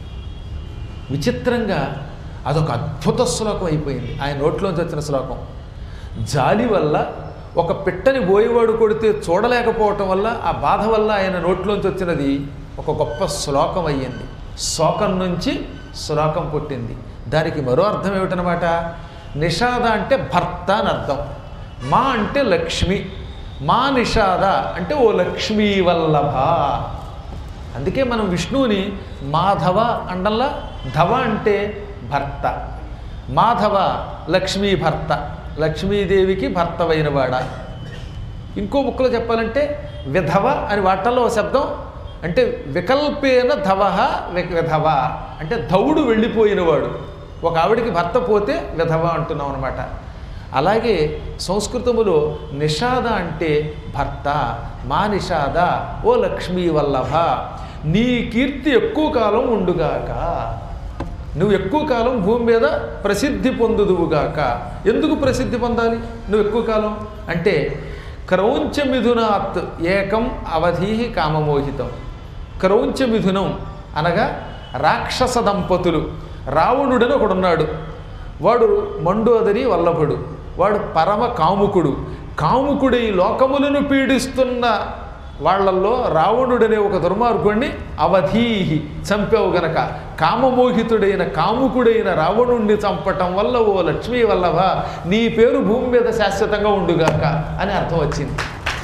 విచిత్రంగా అదొక అద్భుత శ్లోకం అయిపోయింది ఆయన నోట్లోంచి వచ్చిన శ్లోకం జాలి వల్ల ఒక పిట్టని బోయేవాడు కొడితే చూడలేకపోవటం వల్ల ఆ బాధ వల్ల ఆయన నోట్లోంచి వచ్చినది ఒక గొప్ప శ్లోకం అయ్యింది శోకం నుంచి శ్లోకం పుట్టింది దానికి మరో అర్థం ఏమిటనమాట నిషాద అంటే భర్త అని అర్థం మా అంటే లక్ష్మి మా నిషాద అంటే ఓ లక్ష్మీ వల్లభ అందుకే మనం విష్ణువుని మాధవ అండల్లా ధవ అంటే భర్త మాధవ లక్ష్మీ భర్త లక్ష్మీదేవికి భర్తవైనవాడ ఇంకో ముక్కలో చెప్పాలంటే విధవ అని వాటల్లో ఓ శబ్దం అంటే వికల్పేన ధవ విధవ అంటే ధవుడు వెళ్ళిపోయినవాడు ఒక ఆవిడికి భర్త పోతే విధవ అంటున్నాం అనమాట అలాగే సంస్కృతములో నిషాద అంటే భర్త మా నిషాద ఓ లక్ష్మీ వల్లభ నీ కీర్తి ఎక్కువ కాలం ఉండుగాక నువ్వు ఎక్కువ కాలం భూమి మీద ప్రసిద్ధి పొందుదువుగాక ఎందుకు ప్రసిద్ధి పొందాలి నువ్వు ఎక్కువ కాలం అంటే క్రౌంచ మిథునాత్ ఏకం అవధి కామమోహితం క్రౌంచ మిథునం అనగా రాక్షస దంపతులు రావణుడని ఒకడున్నాడు వాడు మండోదరి వల్లభుడు వాడు పరమ కాముకుడు కాముకుడి లోకములను పీడిస్తున్న వాళ్ళల్లో రావణుడనే ఒక దుర్మార్గుణ్ణి అవధీహి చంపావు గనక కామమోహితుడైన కాముకుడైన రావణుణ్ణి చంపటం వల్ల ఓ లక్ష్మీ వల్లభ నీ పేరు భూమి మీద శాశ్వతంగా ఉండుగాక అని అర్థం వచ్చింది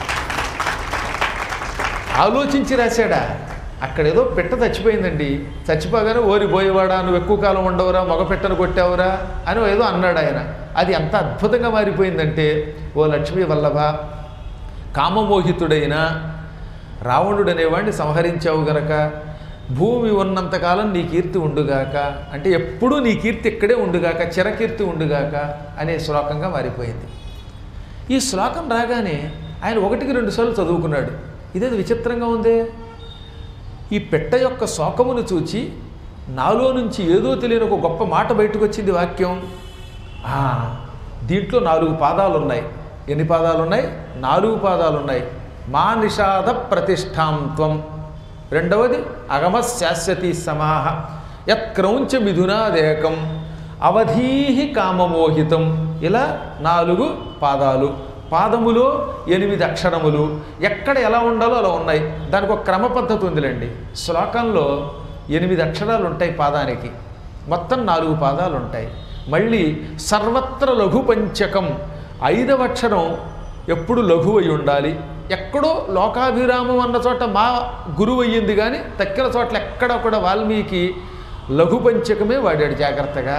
ఆలోచించి రాశాడా అక్కడ ఏదో పెట్ట చచ్చిపోయిందండి చచ్చిపోగానే ఓరి పోయేవాడా నువ్వు ఎక్కువ కాలం ఉండవురా మగ పెట్టను కొట్టావురా అని ఏదో అన్నాడు ఆయన అది ఎంత అద్భుతంగా మారిపోయిందంటే ఓ లక్ష్మీ వల్లభ కామమోహితుడైన రావణుడు అనేవాడిని సంహరించావు గనక భూమి ఉన్నంతకాలం నీ కీర్తి ఉండుగాక అంటే ఎప్పుడూ నీ కీర్తి ఇక్కడే ఉండుగాక చిరకీర్తి ఉండుగాక అనే శ్లోకంగా మారిపోయింది ఈ శ్లోకం రాగానే ఆయన ఒకటికి రెండు సార్లు చదువుకున్నాడు ఇదేది విచిత్రంగా ఉందే ఈ పెట్ట యొక్క శోకమును చూచి నాలో నుంచి ఏదో తెలియని ఒక గొప్ప మాట బయటకు వచ్చింది వాక్యం ఆ, దీంట్లో నాలుగు పాదాలు ఉన్నాయి ఎన్ని పాదాలు ఉన్నాయి నాలుగు పాదాలు ఉన్నాయి మా నిషాద ప్రతిష్టాంత్వం రెండవది అగమ శాశ్వతి సమాహ యత్క్రౌంచ మిథునాదేకం అవధీహి కామమోహితం ఇలా నాలుగు పాదాలు పాదములో ఎనిమిది అక్షరములు ఎక్కడ ఎలా ఉండాలో అలా ఉన్నాయి దానికి ఒక క్రమ పద్ధతి ఉందిలేండి శ్లోకంలో ఎనిమిది అక్షరాలు ఉంటాయి పాదానికి మొత్తం నాలుగు పాదాలు ఉంటాయి మళ్ళీ సర్వత్ర లఘు పంచకం ఐదవ అక్షరం ఎప్పుడు లఘు అయి ఉండాలి ఎక్కడో లోకాభిరామం అన్న చోట మా గురువు అయ్యింది కానీ తక్కిన చోట్ల ఎక్కడ కూడా వాల్మీకి లఘు పంచకమే వాడాడు జాగ్రత్తగా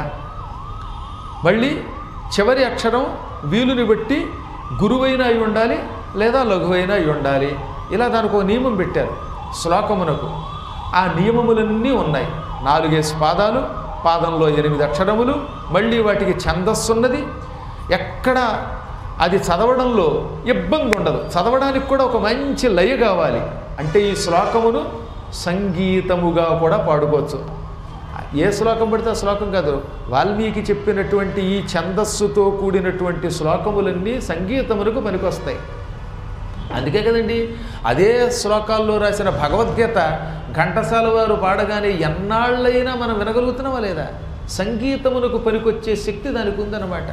మళ్ళీ చివరి అక్షరం వీలుని బట్టి గురువైన అయి ఉండాలి లేదా లఘువైన అయి ఉండాలి ఇలా దానికి ఒక నియమం పెట్టారు శ్లోకమునకు ఆ నియమములన్నీ ఉన్నాయి నాలుగేసి పాదాలు పాదంలో ఎనిమిది అక్షరములు మళ్ళీ వాటికి ఛందస్సు ఉన్నది ఎక్కడ అది చదవడంలో ఇబ్బంది ఉండదు చదవడానికి కూడా ఒక మంచి లయ కావాలి అంటే ఈ శ్లోకమును సంగీతముగా కూడా పాడుకోవచ్చు ఏ శ్లోకం పడితే ఆ శ్లోకం కాదు వాల్మీకి చెప్పినటువంటి ఈ ఛందస్సుతో కూడినటువంటి శ్లోకములన్నీ సంగీతములకు పనికొస్తాయి అందుకే కదండి అదే శ్లోకాల్లో రాసిన భగవద్గీత ఘంటసాల వారు పాడగానే ఎన్నాళ్ళైనా మనం వినగలుగుతున్నామా లేదా సంగీతమునకు పనికొచ్చే శక్తి దానికి ఉందన్నమాట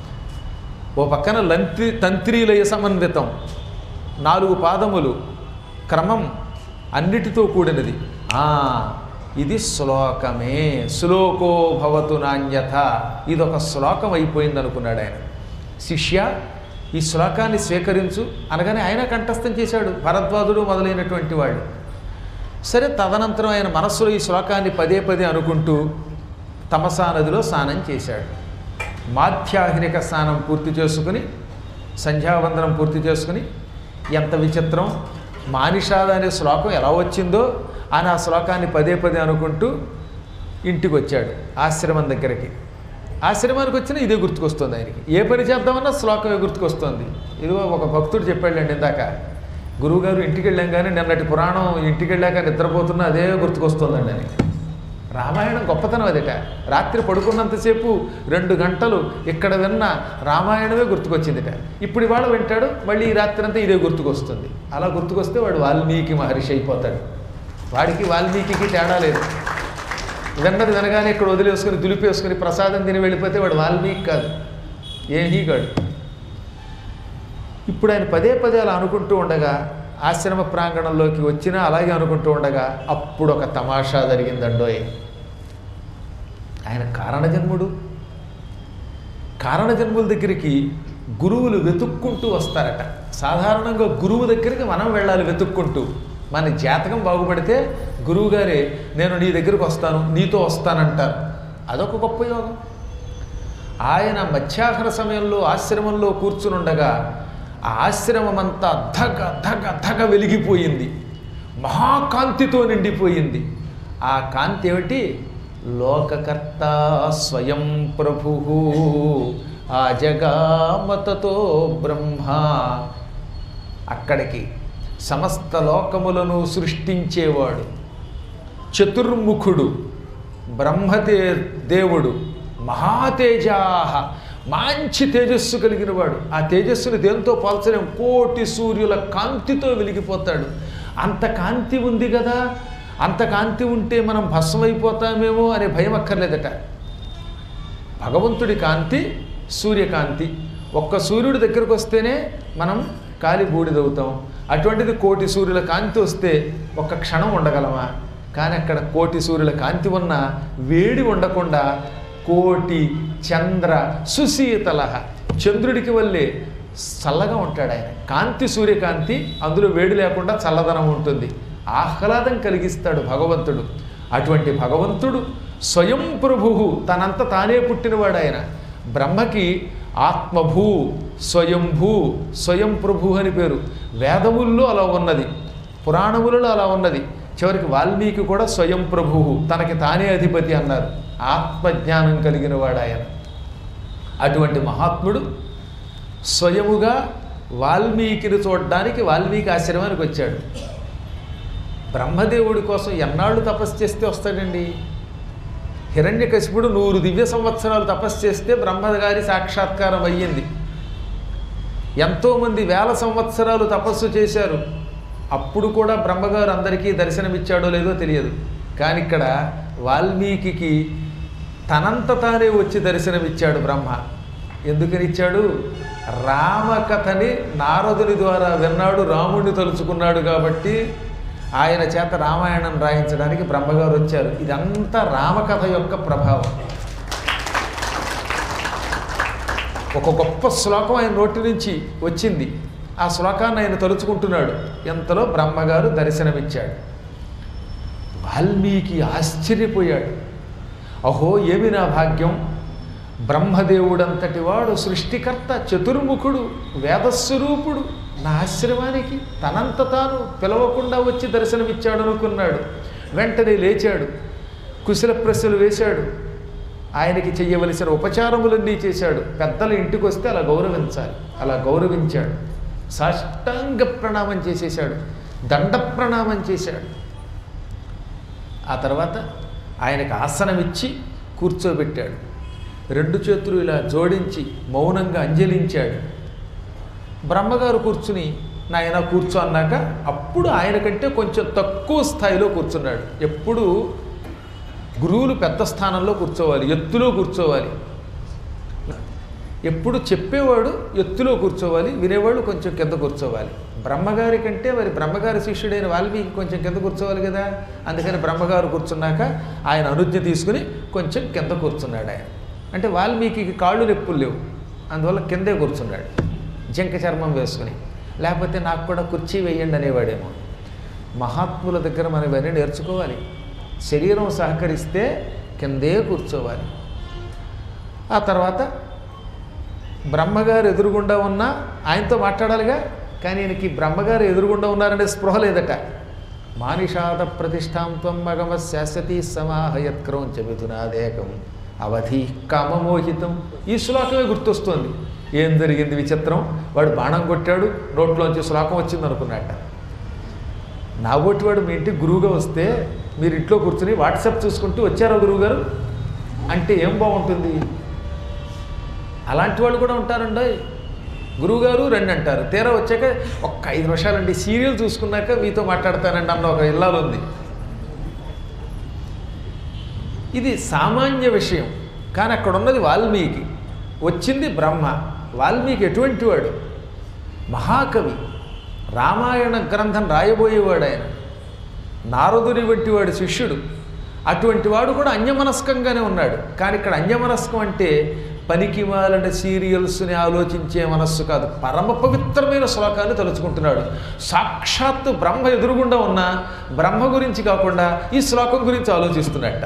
ఓ పక్కన లంత్రి తంత్రీలయ సమన్వితం నాలుగు పాదములు క్రమం అన్నిటితో కూడినది ఆ ఇది శ్లోకమే శ్లోకో భవతు నాణ్యత ఇది ఒక శ్లోకం అయిపోయింది అనుకున్నాడు ఆయన శిష్య ఈ శ్లోకాన్ని స్వీకరించు అనగానే ఆయన కంఠస్థం చేశాడు భరద్వాజుడు మొదలైనటువంటి వాళ్ళు సరే తదనంతరం ఆయన మనస్సులో ఈ శ్లోకాన్ని పదే పదే అనుకుంటూ తమసా నదిలో స్నానం చేశాడు మాధ్యాహ్నిక స్నానం పూర్తి చేసుకుని సంధ్యావందనం పూర్తి చేసుకుని ఎంత విచిత్రం మానిషాద అనే శ్లోకం ఎలా వచ్చిందో అని ఆ శ్లోకాన్ని పదే పదే అనుకుంటూ ఇంటికి వచ్చాడు ఆశ్రమం దగ్గరికి ఆశ్రమానికి వచ్చినా ఇదే గుర్తుకొస్తుంది ఆయనకి ఏ పని చేద్దామన్నా శ్లోకమే గుర్తుకొస్తుంది ఇదిగో ఒక భక్తుడు చెప్పాడండి ఇందాక గురువుగారు ఇంటికి వెళ్ళాం కానీ నిన్నటి పురాణం ఇంటికి వెళ్ళాక నిద్రపోతున్నా అదే గుర్తుకొస్తుందండి ఆయనకి రామాయణం గొప్పతనం అదిట రాత్రి పడుకున్నంతసేపు రెండు గంటలు ఇక్కడ విన్న రామాయణమే గుర్తుకొచ్చిందిట ఇప్పుడు ఇవాళ వింటాడు మళ్ళీ ఈ రాత్రి అంతా ఇదే గుర్తుకొస్తుంది అలా గుర్తుకొస్తే వాడు వాల్మీకి మహర్షి అయిపోతాడు వాడికి వాల్మీకి తేడా లేదు విన్నది వినగానే ఇక్కడ వదిలేసుకుని దులిపేసుకుని ప్రసాదం తిని వెళ్ళిపోతే వాడు వాల్మీకి కాదు ఏమీ కాడు ఇప్పుడు ఆయన పదే పదే అలా అనుకుంటూ ఉండగా ఆశ్రమ ప్రాంగణంలోకి వచ్చినా అలాగే అనుకుంటూ ఉండగా అప్పుడు ఒక తమాషా జరిగిందండోయ్ ఆయన కారణజన్ముడు కారణజన్ముల దగ్గరికి గురువులు వెతుక్కుంటూ వస్తారట సాధారణంగా గురువు దగ్గరికి మనం వెళ్ళాలి వెతుక్కుంటూ మన జాతకం బాగుపడితే గురువుగారే నేను నీ దగ్గరికి వస్తాను నీతో వస్తానంటారు అదొక గొప్ప యోగం ఆయన మధ్యాహ్న సమయంలో ఆశ్రమంలో కూర్చునుండగా ఆ ఆశ్రమం అంతా ధగ ధగ ధగ వెలిగిపోయింది మహాకాంతితో నిండిపోయింది ఆ కాంతి ఏమిటి లోకకర్త స్వయం ప్రభు ఆ జగామతతో బ్రహ్మ అక్కడికి సమస్త లోకములను సృష్టించేవాడు చతుర్ముఖుడు బ్రహ్మతే దేవుడు మహాతేజాహ మంచి తేజస్సు కలిగిన వాడు ఆ తేజస్సుని దేంతో పోల్చలేం కోటి సూర్యుల కాంతితో వెలిగిపోతాడు అంత కాంతి ఉంది కదా అంత కాంతి ఉంటే మనం భస్మైపోతామేమో అనే భయం అక్కర్లేదట భగవంతుడి కాంతి సూర్యకాంతి ఒక్క సూర్యుడి దగ్గరకు వస్తేనే మనం కాలి బూడిదవుతాం అటువంటిది కోటి సూర్యుల కాంతి వస్తే ఒక్క క్షణం ఉండగలమా కానీ అక్కడ కోటి సూర్యుల కాంతి ఉన్న వేడి ఉండకుండా కోటి చంద్ర సుశీతల చంద్రుడికి వల్లే చల్లగా ఉంటాడు ఆయన కాంతి సూర్యకాంతి అందులో వేడి లేకుండా చల్లదనం ఉంటుంది ఆహ్లాదం కలిగిస్తాడు భగవంతుడు అటువంటి భగవంతుడు స్వయం ప్రభు తనంత తానే పుట్టినవాడు ఆయన బ్రహ్మకి ఆత్మభూ స్వయంభూ స్వయం ప్రభు అని పేరు వేదముల్లో అలా ఉన్నది పురాణములలో అలా ఉన్నది చివరికి వాల్మీకి కూడా స్వయం ప్రభువు తనకి తానే అధిపతి అన్నారు ఆత్మజ్ఞానం కలిగిన వాడు ఆయన అటువంటి మహాత్ముడు స్వయముగా వాల్మీకిని చూడడానికి వాల్మీకి ఆశ్రమానికి వచ్చాడు బ్రహ్మదేవుడి కోసం ఎన్నాళ్ళు తపస్సు చేస్తే వస్తాడండి హిరణ్యకశిపుడు నూరు దివ్య సంవత్సరాలు తపస్సు చేస్తే బ్రహ్మగారి సాక్షాత్కారం అయ్యింది ఎంతోమంది వేల సంవత్సరాలు తపస్సు చేశారు అప్పుడు కూడా బ్రహ్మగారు అందరికీ దర్శనమిచ్చాడో లేదో తెలియదు కానీ ఇక్కడ వాల్మీకి తనంత తానే వచ్చి దర్శనమిచ్చాడు బ్రహ్మ ఎందుకని ఇచ్చాడు రామకథని నారదుని ద్వారా విన్నాడు రాముడిని తలుచుకున్నాడు కాబట్టి ఆయన చేత రామాయణం రాయించడానికి బ్రహ్మగారు వచ్చారు ఇదంతా రామకథ యొక్క ప్రభావం ఒక గొప్ప శ్లోకం ఆయన నోటి నుంచి వచ్చింది ఆ శ్లోకాన్ని ఆయన తలుచుకుంటున్నాడు ఎంతలో బ్రహ్మగారు దర్శనమిచ్చాడు వాల్మీకి ఆశ్చర్యపోయాడు అహో ఏమి నా భాగ్యం బ్రహ్మదేవుడంతటి వాడు సృష్టికర్త చతుర్ముఖుడు వేదస్వరూపుడు నా ఆశ్రమానికి తనంత తాను పిలవకుండా వచ్చి దర్శనమిచ్చాడు అనుకున్నాడు వెంటనే లేచాడు కుశల ప్రశ్నలు వేశాడు ఆయనకి చెయ్యవలసిన ఉపచారములన్నీ చేశాడు పెద్దల ఇంటికి వస్తే అలా గౌరవించాలి అలా గౌరవించాడు సాష్టాంగ ప్రణామం చేసేశాడు దండ ప్రణామం చేశాడు ఆ తర్వాత ఆయనకు ఆసనం ఇచ్చి కూర్చోబెట్టాడు రెండు చేతులు ఇలా జోడించి మౌనంగా అంజలించాడు బ్రహ్మగారు కూర్చుని నాయన కూర్చో అన్నాక అప్పుడు ఆయన కంటే కొంచెం తక్కువ స్థాయిలో కూర్చున్నాడు ఎప్పుడు గురువులు పెద్ద స్థానంలో కూర్చోవాలి ఎత్తులో కూర్చోవాలి ఎప్పుడు చెప్పేవాడు ఎత్తులో కూర్చోవాలి వినేవాడు కొంచెం కింద కూర్చోవాలి బ్రహ్మగారి కంటే మరి బ్రహ్మగారి శిష్యుడైన వాల్మీకి కొంచెం కింద కూర్చోవాలి కదా అందుకని బ్రహ్మగారు కూర్చున్నాక ఆయన అనుజ్ఞ తీసుకుని కొంచెం కింద కూర్చున్నాడు ఆయన అంటే వాల్మీకి కాళ్ళు నొప్పులు లేవు అందువల్ల కిందే కూర్చున్నాడు జింక చర్మం వేసుకుని లేకపోతే నాకు కూడా కుర్చీ వేయండి అనేవాడేమో మహాత్ముల దగ్గర మనం ఇవన్నీ నేర్చుకోవాలి శరీరం సహకరిస్తే కిందే కూర్చోవాలి ఆ తర్వాత బ్రహ్మగారు ఎదురుగుండా ఉన్నా ఆయనతో మాట్లాడాలిగా కానీ ఈయనకి బ్రహ్మగారు ఎదురుగుండా ఉన్నారనే స్పృహ లేదట మానిషాద ప్రతిష్టాంతం మగమ శాశ్వతీ సమాహయత్క్రౌంచ మిథునాదేకం అవధి కామమోహితం ఈ శ్లోకమే గుర్తొస్తోంది ఏం జరిగింది విచిత్రం వాడు బాణం కొట్టాడు నోట్లోంచి శ్లోకం వచ్చింది అనుకున్నట్ట నా వాడు మీ ఇంటికి గురువుగా వస్తే మీరు ఇంట్లో కూర్చుని వాట్సాప్ చూసుకుంటూ వచ్చారా గురువుగారు అంటే ఏం బాగుంటుంది అలాంటి వాళ్ళు కూడా ఉంటారండి గురువుగారు రండి అంటారు తీరా వచ్చాక ఒక్క ఐదు నిమిషాలండి సీరియల్ చూసుకున్నాక మీతో మాట్లాడతానండి అన్న ఒక ఇల్లాలు ఉంది ఇది సామాన్య విషయం కానీ అక్కడ ఉన్నది వాల్మీకి వచ్చింది బ్రహ్మ వాల్మీకి ఎటువంటి వాడు మహాకవి రామాయణ గ్రంథం రాయబోయేవాడు ఆయన నారదుని వంటి వాడు శిష్యుడు అటువంటి వాడు కూడా అన్యమనస్కంగానే ఉన్నాడు కానీ ఇక్కడ అన్యమనస్కం అంటే పనికి మాలిన సీరియల్స్ని ఆలోచించే మనస్సు కాదు పరమ పవిత్రమైన శ్లోకాన్ని తలుచుకుంటున్నాడు సాక్షాత్తు బ్రహ్మ ఎదురుగుండా ఉన్న బ్రహ్మ గురించి కాకుండా ఈ శ్లోకం గురించి ఆలోచిస్తున్నట్ట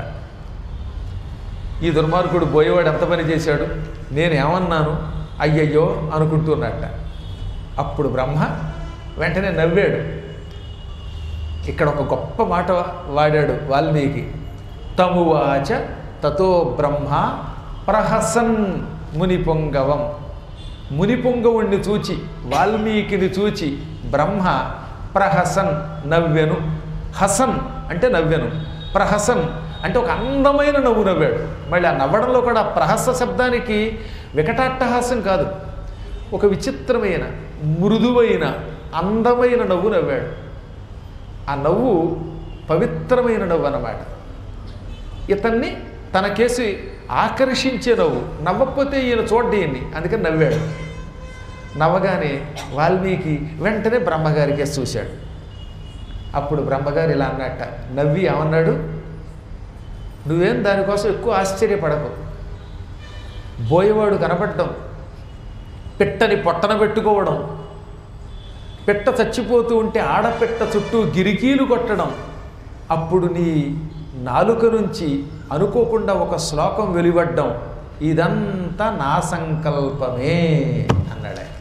ఈ దుర్మార్గుడు పోయేవాడు ఎంత పని చేశాడు నేను ఏమన్నాను అయ్యయ్యో అనుకుంటున్నట్ట అప్పుడు బ్రహ్మ వెంటనే నవ్వాడు ఇక్కడ ఒక గొప్ప మాట వాడాడు వాల్మీకి తమువాచ తతో బ్రహ్మ ప్రహసన్ మునిపొంగవం మునిపొంగవుణ్ణి చూచి వాల్మీకిని చూచి బ్రహ్మ ప్రహసన్ నవ్వెను హసన్ అంటే నవ్వెను ప్రహసన్ అంటే ఒక అందమైన నవ్వు నవ్వాడు మళ్ళీ ఆ నవ్వడంలో కూడా ప్రహస శబ్దానికి వికటాట్టహాసం కాదు ఒక విచిత్రమైన మృదువైన అందమైన నవ్వు నవ్వాడు ఆ నవ్వు పవిత్రమైన నవ్వు అన్నమాట ఇతన్ని తన కేసు ఆకర్షించే నవ్వు నవ్వకపోతే ఈయన చూడ్డీయన్ని అందుకని నవ్వాడు నవ్వగానే వాల్మీకి వెంటనే బ్రహ్మగారి కేసు చూశాడు అప్పుడు బ్రహ్మగారు ఇలా అన్నట్ట నవ్వి ఏమన్నాడు నువ్వేం దానికోసం ఎక్కువ ఆశ్చర్యపడకు బోయేవాడు కనపడటం పిట్టని పొట్టన పెట్టుకోవడం పిట్ట చచ్చిపోతూ ఉంటే ఆడపిట్ట చుట్టూ గిరికీలు కొట్టడం అప్పుడు నీ నాలుక నుంచి అనుకోకుండా ఒక శ్లోకం వెలువడ్డం ఇదంతా నా సంకల్పమే అన్నాడు ఆయన.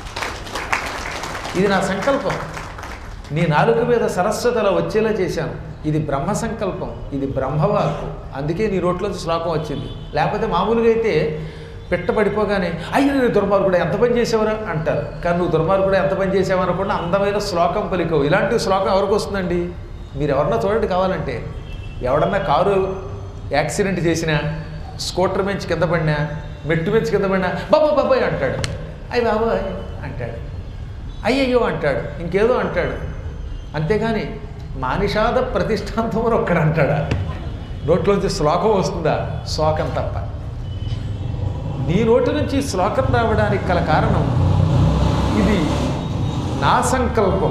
ఇది నా సంకల్పం నీ నాలుక మీద సరస్వతి అలా వచ్చేలా చేశాను ఇది బ్రహ్మ సంకల్పం ఇది బ్రహ్మవాక్కు అందుకే నీ నోట్లోంచి శ్లోకం వచ్చింది లేకపోతే మామూలుగా అయితే పిట్ట పడిపోగానే అయ్యి నేను దుర్మార్గుడు ఎంత పని చేసేవరా అంటారు కానీ నువ్వు దుర్మార్గుడు ఎంత పని చేసావు అనకుండా అందమైన శ్లోకం పలికవు ఇలాంటి శ్లోకం ఎవరికి వస్తుందండి మీరు ఎవరన్నా చూడండి కావాలంటే ఎవడన్నా కారు యాక్సిడెంట్ చేసినా స్కూటర్ మించి కింద పడినా మెట్టు మించి కింద పడినా బాబా బాబాయ్ అంటాడు అయ్యి బాబాయ్ అంటాడు అయ్యయ్యో అంటాడు ఇంకేదో అంటాడు అంతేగాని మానిషాద ప్రతిష్టాంతములు ఒక్కడ అంటాడా నోట్లోంచి శ్లోకం వస్తుందా శ్లోకం తప్ప నీ నోటి నుంచి శ్లోకం రావడానికి గల కారణం ఇది నా సంకల్పం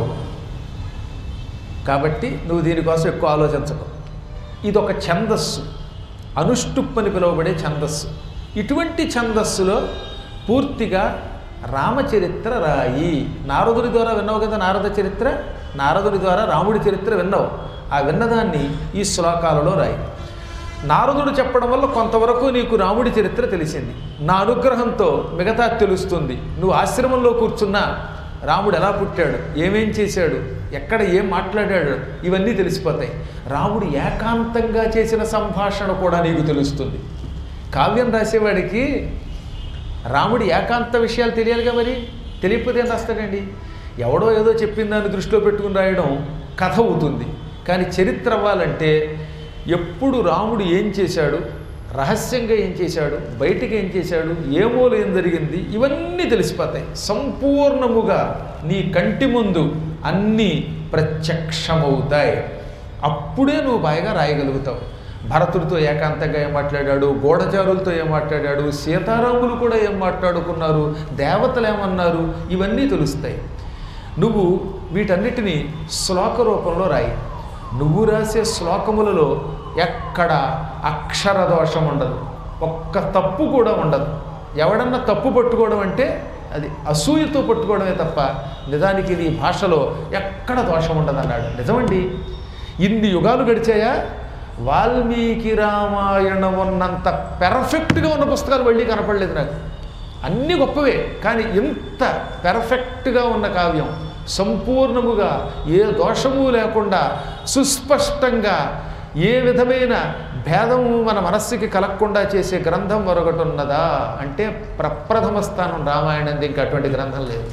కాబట్టి నువ్వు దీనికోసం ఎక్కువ ఆలోచించకు ఇది ఒక ఛందస్సు అనుష్టుప్ అని పిలువబడే ఛందస్సు ఇటువంటి ఛందస్సులో పూర్తిగా రామచరిత్ర రాయి నారదుడి ద్వారా విన్నావు కదా నారద చరిత్ర నారదుడి ద్వారా రాముడి చరిత్ర విన్నావు ఆ విన్నదాన్ని ఈ శ్లోకాలలో రాయి నారదుడు చెప్పడం వల్ల కొంతవరకు నీకు రాముడి చరిత్ర తెలిసింది నా అనుగ్రహంతో మిగతా తెలుస్తుంది నువ్వు ఆశ్రమంలో కూర్చున్నా రాముడు ఎలా పుట్టాడు ఏమేం చేశాడు ఎక్కడ ఏం మాట్లాడాడు ఇవన్నీ తెలిసిపోతాయి రాముడు ఏకాంతంగా చేసిన సంభాషణ కూడా నీకు తెలుస్తుంది కావ్యం రాసేవాడికి రాముడి ఏకాంత విషయాలు తెలియాలిగా మరి తెలియకపోతే ఏం రాస్తాడండి ఎవడో ఏదో చెప్పిన దాన్ని దృష్టిలో పెట్టుకుని రాయడం కథ అవుతుంది కానీ చరిత్ర అవ్వాలంటే ఎప్పుడు రాముడు ఏం చేశాడు రహస్యంగా ఏం చేశాడు బయటికి ఏం చేశాడు ఏమోలు ఏం జరిగింది ఇవన్నీ తెలిసిపోతాయి సంపూర్ణముగా నీ కంటి ముందు అన్నీ ప్రత్యక్షమవుతాయి అప్పుడే నువ్వు బాగా రాయగలుగుతావు భరతుడితో ఏకాంతంగా ఏం మాట్లాడాడు గోడచారులతో ఏం మాట్లాడాడు సీతారాములు కూడా ఏం మాట్లాడుకున్నారు దేవతలు ఏమన్నారు ఇవన్నీ తెలుస్తాయి నువ్వు వీటన్నిటినీ శ్లోక రూపంలో రాయి నువ్వు రాసే శ్లోకములలో ఎక్కడ అక్షర దోషం ఉండదు ఒక్క తప్పు కూడా ఉండదు ఎవడన్నా తప్పు పట్టుకోవడం అంటే అది అసూయతో పట్టుకోవడమే తప్ప నిజానికి నీ భాషలో ఎక్కడ దోషం ఉండదు అన్నాడు నిజమండి ఇన్ని యుగాలు గడిచాయా వాల్మీకి రామాయణం ఉన్నంత పెర్ఫెక్ట్గా ఉన్న పుస్తకాలు మళ్ళీ కనపడలేదు నాకు అన్నీ గొప్పవే కానీ ఇంత పెర్ఫెక్ట్గా ఉన్న కావ్యం సంపూర్ణముగా ఏ దోషము లేకుండా సుస్పష్టంగా ఏ విధమైన భేదము మన మనస్సుకి కలగకుండా చేసే గ్రంథం మరొకటి ఉన్నదా అంటే ప్రప్రథమ స్థానం రామాయణం ఇంకా అటువంటి గ్రంథం లేదు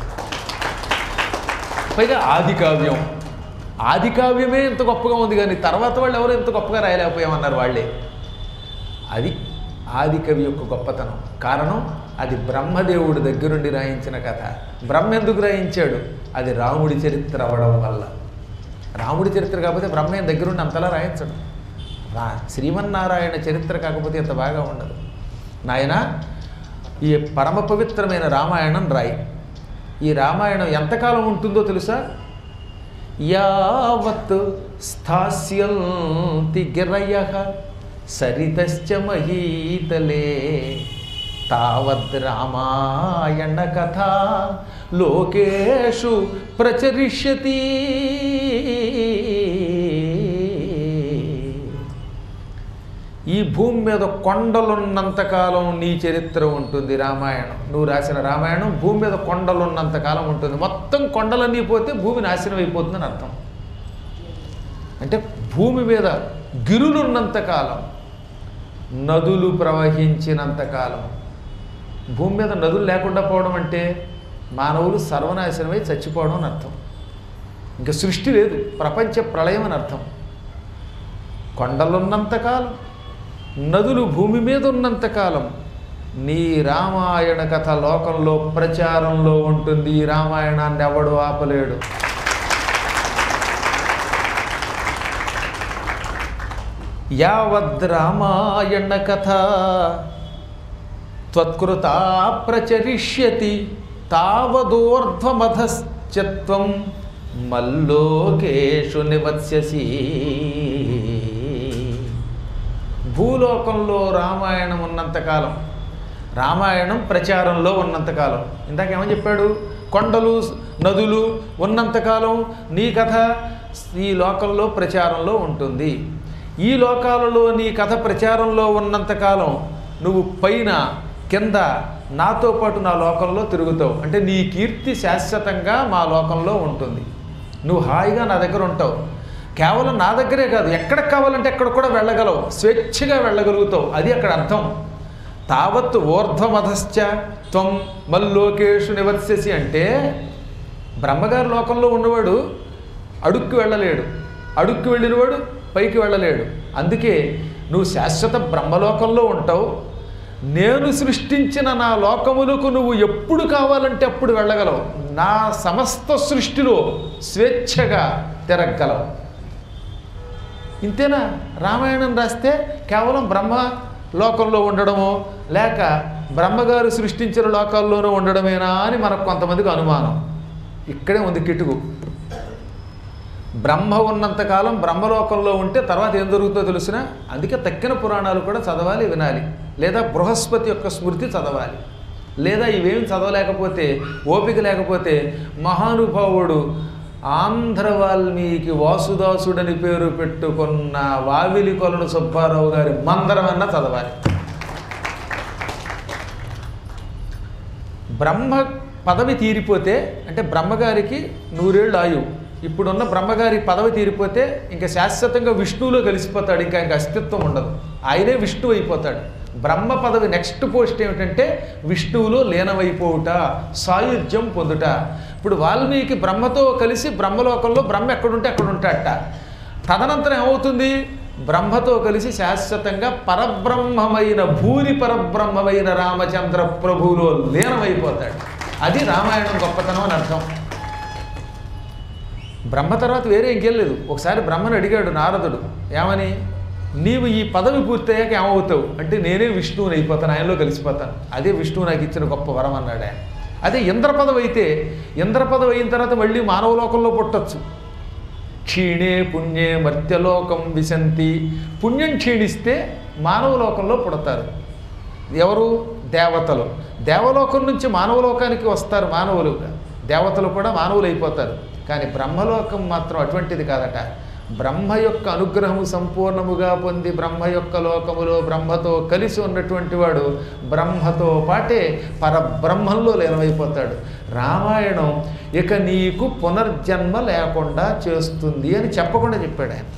పైగా ఆది కావ్యం ఆది కావ్యమే ఇంత గొప్పగా ఉంది కానీ తర్వాత వాళ్ళు ఎవరు ఇంత గొప్పగా రాయలేకపోయామన్నారు వాళ్ళే అది ఆది కవి యొక్క గొప్పతనం కారణం అది బ్రహ్మదేవుడి దగ్గరుండి రాయించిన కథ బ్రహ్మ ఎందుకు రాయించాడు అది రాముడి చరిత్ర అవ్వడం వల్ల రాముడి చరిత్ర కాకపోతే బ్రహ్మ ఏం దగ్గరుండి అంతలా రాయించడు రా శ్రీమన్నారాయణ చరిత్ర కాకపోతే ఇంత బాగా ఉండదు నాయన ఈ పరమ పవిత్రమైన రామాయణం రాయి ఈ రామాయణం ఎంతకాలం ఉంటుందో తెలుసా యావత్ స్థాస్యంతి గిరయ సరితశ్చ మహీతలే తావద్ రామాయణ కథ లోకేషు ప్రచరిష్యతి ఈ భూమి మీద కొండలున్నంతకాలం నీ చరిత్ర ఉంటుంది రామాయణం నువ్వు రాసిన రామాయణం భూమి మీద కొండలున్నంతకాలం ఉంటుంది మొత్తం కొండలన్నీ పోతే భూమి నాశనం అయిపోతుందని అర్థం అంటే భూమి మీద గిరులున్నంతకాలం నదులు ప్రవహించినంతకాలం భూమి మీద నదులు లేకుండా పోవడం అంటే మానవులు సర్వనాశనమై చచ్చిపోవడం అని అర్థం ఇంకా సృష్టి లేదు ప్రపంచ ప్రళయం అని అర్థం కొండలున్నంతకాలం నదులు భూమి మీద ఉన్నంతకాలం నీ రామాయణ కథ లోకంలో ప్రచారంలో ఉంటుంది ఈ రామాయణాన్ని ఎవడు ఆపలేడు యావద్ రామాయణ కథ త్వత్కృతా ప్రచరిష్యతి తావదూర్ధ్వమధశ్చత్వం మల్లోకేషు నివత్స్యసి భూలోకంలో రామాయణం ఉన్నంతకాలం రామాయణం ప్రచారంలో ఉన్నంతకాలం ఇందాక ఏమని చెప్పాడు కొండలు నదులు ఉన్నంతకాలం నీ కథ ఈ లోకంలో ప్రచారంలో ఉంటుంది ఈ లోకాలలో నీ కథ ప్రచారంలో ఉన్నంతకాలం నువ్వు పైన కింద నాతో పాటు నా లోకంలో తిరుగుతావు అంటే నీ కీర్తి శాశ్వతంగా మా లోకంలో ఉంటుంది నువ్వు హాయిగా నా దగ్గర ఉంటావు కేవలం నా దగ్గరే కాదు ఎక్కడికి కావాలంటే ఎక్కడ కూడా వెళ్ళగలవు స్వేచ్ఛగా వెళ్ళగలుగుతావు అది అక్కడ అర్థం తావత్ ఊర్ధ్వమధశ్చ త్వం మల్లోకేషు నివర్ససి అంటే బ్రహ్మగారి లోకంలో ఉన్నవాడు అడుక్కి వెళ్ళలేడు అడుక్కి వెళ్ళినవాడు పైకి వెళ్ళలేడు అందుకే నువ్వు శాశ్వత బ్రహ్మలోకంలో ఉంటావు నేను సృష్టించిన నా లోకములకు నువ్వు ఎప్పుడు కావాలంటే అప్పుడు వెళ్ళగలవు నా సమస్త సృష్టిలో స్వేచ్ఛగా తిరగలవు ఇంతేనా రామాయణం రాస్తే కేవలం బ్రహ్మ లోకంలో ఉండడమో లేక బ్రహ్మగారు సృష్టించిన లోకాల్లోనూ ఉండడమేనా అని మనకు కొంతమందికి అనుమానం ఇక్కడే ఉంది కిటుకు బ్రహ్మ ఉన్నంతకాలం బ్రహ్మలోకంలో ఉంటే తర్వాత ఏం జరుగుతుందో తెలిసిన అందుకే తక్కిన పురాణాలు కూడా చదవాలి వినాలి లేదా బృహస్పతి యొక్క స్మృతి చదవాలి లేదా ఇవేమి చదవలేకపోతే ఓపిక లేకపోతే మహానుభావుడు ఆంధ్ర వాల్మీకి వాసుదాసుడని పేరు పెట్టుకున్న వావిలి కొలను సుబ్బారావు గారి మందరమన్నా చదవాలి బ్రహ్మ పదవి తీరిపోతే అంటే బ్రహ్మగారికి నూరేళ్ళు ఆయువు ఇప్పుడున్న బ్రహ్మగారి పదవి తీరిపోతే ఇంకా శాశ్వతంగా విష్ణువులో కలిసిపోతాడు ఇంకా ఇంకా అస్తిత్వం ఉండదు ఆయనే విష్ణువు అయిపోతాడు బ్రహ్మ పదవి నెక్స్ట్ పోస్ట్ ఏమిటంటే విష్ణువులో లీనమైపోవుట సాయుధ్యం పొందుట ఇప్పుడు వాల్మీకి బ్రహ్మతో కలిసి బ్రహ్మలోకంలో బ్రహ్మ ఎక్కడుంటే అక్కడ ఉంటాడట తదనంతరం ఏమవుతుంది బ్రహ్మతో కలిసి శాశ్వతంగా పరబ్రహ్మమైన భూరి పరబ్రహ్మమైన రామచంద్ర ప్రభువులో లీనమైపోతాడు అది రామాయణం గొప్పతనం అని అర్థం బ్రహ్మ తర్వాత వేరే ఇంకేం లేదు ఒకసారి బ్రహ్మను అడిగాడు నారదుడు ఏమని నీవు ఈ పదవి పూర్తయ్యాక ఏమవుతావు అంటే నేనే విష్ణువుని అయిపోతాను ఆయనలో కలిసిపోతాను అదే విష్ణువు నాకు ఇచ్చిన గొప్ప వరం అన్నాడు ఆయన అదే ఇంద్ర పదవి అయితే ఇంద్ర పదవి అయిన తర్వాత మళ్ళీ మానవలోకంలో పుట్టచ్చు క్షీణే పుణ్యే మర్త్యలోకం విశంతి పుణ్యం క్షీణిస్తే మానవలోకంలో పుడతారు ఎవరు దేవతలు దేవలోకం నుంచి మానవలోకానికి వస్తారు మానవులుగా దేవతలు కూడా మానవులు అయిపోతారు కానీ బ్రహ్మలోకం మాత్రం అటువంటిది కాదట బ్రహ్మ యొక్క అనుగ్రహము సంపూర్ణముగా పొంది బ్రహ్మ యొక్క లోకములో బ్రహ్మతో కలిసి ఉన్నటువంటి వాడు బ్రహ్మతో పాటే పరబ్రహ్మంలో లీనమైపోతాడు రామాయణం ఇక నీకు పునర్జన్మ లేకుండా చేస్తుంది అని చెప్పకుండా చెప్పాడు ఆయన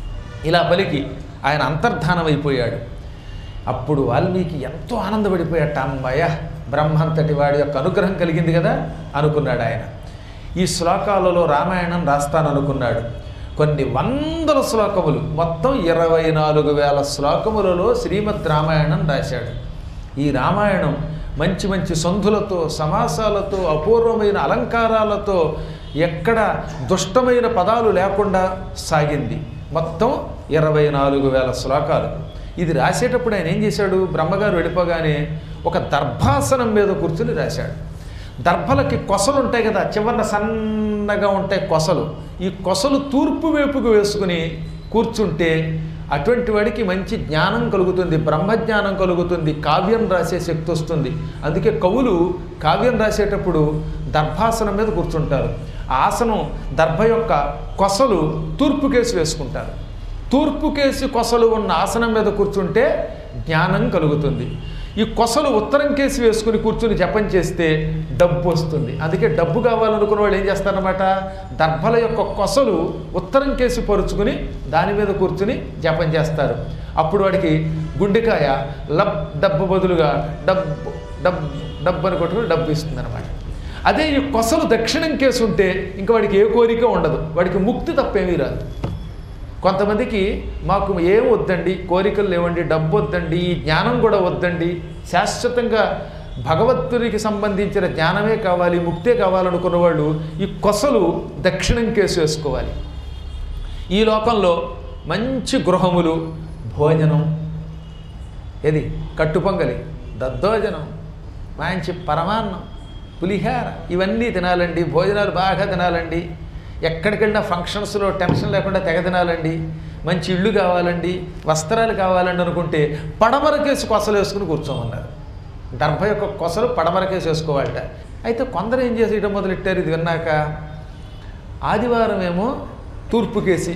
ఇలా పలికి ఆయన అంతర్ధానమైపోయాడు అప్పుడు వాల్మీకి ఎంతో ఆనందపడిపోయాట అమ్మయ్య బ్రహ్మంతటి వాడి యొక్క అనుగ్రహం కలిగింది కదా అనుకున్నాడు ఆయన ఈ శ్లోకాలలో రామాయణం రాస్తాననుకున్నాడు కొన్ని వందల శ్లోకములు మొత్తం ఇరవై నాలుగు వేల శ్లోకములలో శ్రీమద్ రామాయణం రాశాడు ఈ రామాయణం మంచి మంచి సంధులతో సమాసాలతో అపూర్వమైన అలంకారాలతో ఎక్కడ దుష్టమైన పదాలు లేకుండా సాగింది మొత్తం ఇరవై నాలుగు వేల శ్లోకాలు ఇది రాసేటప్పుడు ఆయన ఏం చేశాడు బ్రహ్మగారు వెళ్ళిపోగానే ఒక దర్భాసనం మీద కూర్చుని రాశాడు దర్భలకి కొసలు ఉంటాయి కదా చివరిన సన్నగా ఉంటాయి కొసలు ఈ కొసలు తూర్పు వైపుకు వేసుకుని కూర్చుంటే అటువంటి వాడికి మంచి జ్ఞానం కలుగుతుంది బ్రహ్మజ్ఞానం కలుగుతుంది కావ్యం రాసే శక్తి వస్తుంది అందుకే కవులు కావ్యం రాసేటప్పుడు దర్భాసనం మీద కూర్చుంటారు ఆ ఆసనం దర్భ యొక్క కొసలు తూర్పు కేసు వేసుకుంటారు తూర్పు కేసి కొసలు ఉన్న ఆసనం మీద కూర్చుంటే జ్ఞానం కలుగుతుంది ఈ కొసలు ఉత్తరం కేసి వేసుకుని కూర్చుని జపం చేస్తే డబ్బు వస్తుంది అందుకే డబ్బు కావాలనుకున్న వాళ్ళు ఏం చేస్తారన్నమాట దర్భల యొక్క కొసలు ఉత్తరం కేసి పరుచుకుని దాని మీద కూర్చుని జపం చేస్తారు అప్పుడు వాడికి గుండెకాయ లబ్ డబ్బు బదులుగా డబ్బు డబ్బు డబ్బు అని కొట్టుకుని డబ్బు ఇస్తుంది అనమాట అదే ఈ కొసలు దక్షిణం కేసు ఉంటే ఇంకా వాడికి ఏ కోరిక ఉండదు వాడికి ముక్తి తప్పేమీ రాదు కొంతమందికి మాకు ఏం వద్దండి కోరికలు లేవండి డబ్బు వద్దండి ఈ జ్ఞానం కూడా వద్దండి శాశ్వతంగా భగవద్తునికి సంబంధించిన జ్ఞానమే కావాలి ముక్తే కావాలనుకున్న వాళ్ళు ఈ కొసలు దక్షిణం కేసు వేసుకోవాలి ఈ లోకంలో మంచి గృహములు భోజనం ఏది కట్టుపొంగలి దద్దోజనం మంచి పరమాన్నం పులిహార ఇవన్నీ తినాలండి భోజనాలు బాగా తినాలండి ఎక్కడికి వెళ్ళినా ఫంక్షన్స్లో టెన్షన్ లేకుండా తెగ తినాలండి మంచి ఇళ్ళు కావాలండి వస్త్రాలు కావాలండి అనుకుంటే పడమరకేసి కొసలు వేసుకుని కూర్చోమన్నారు దర్భ యొక్క కొసలు పడమరకేసి వేసుకోవాలట అయితే కొందరు ఏం చేసేయడం మొదలెట్టారు ఇది విన్నాక ఆదివారం ఏమో తూర్పుకేసి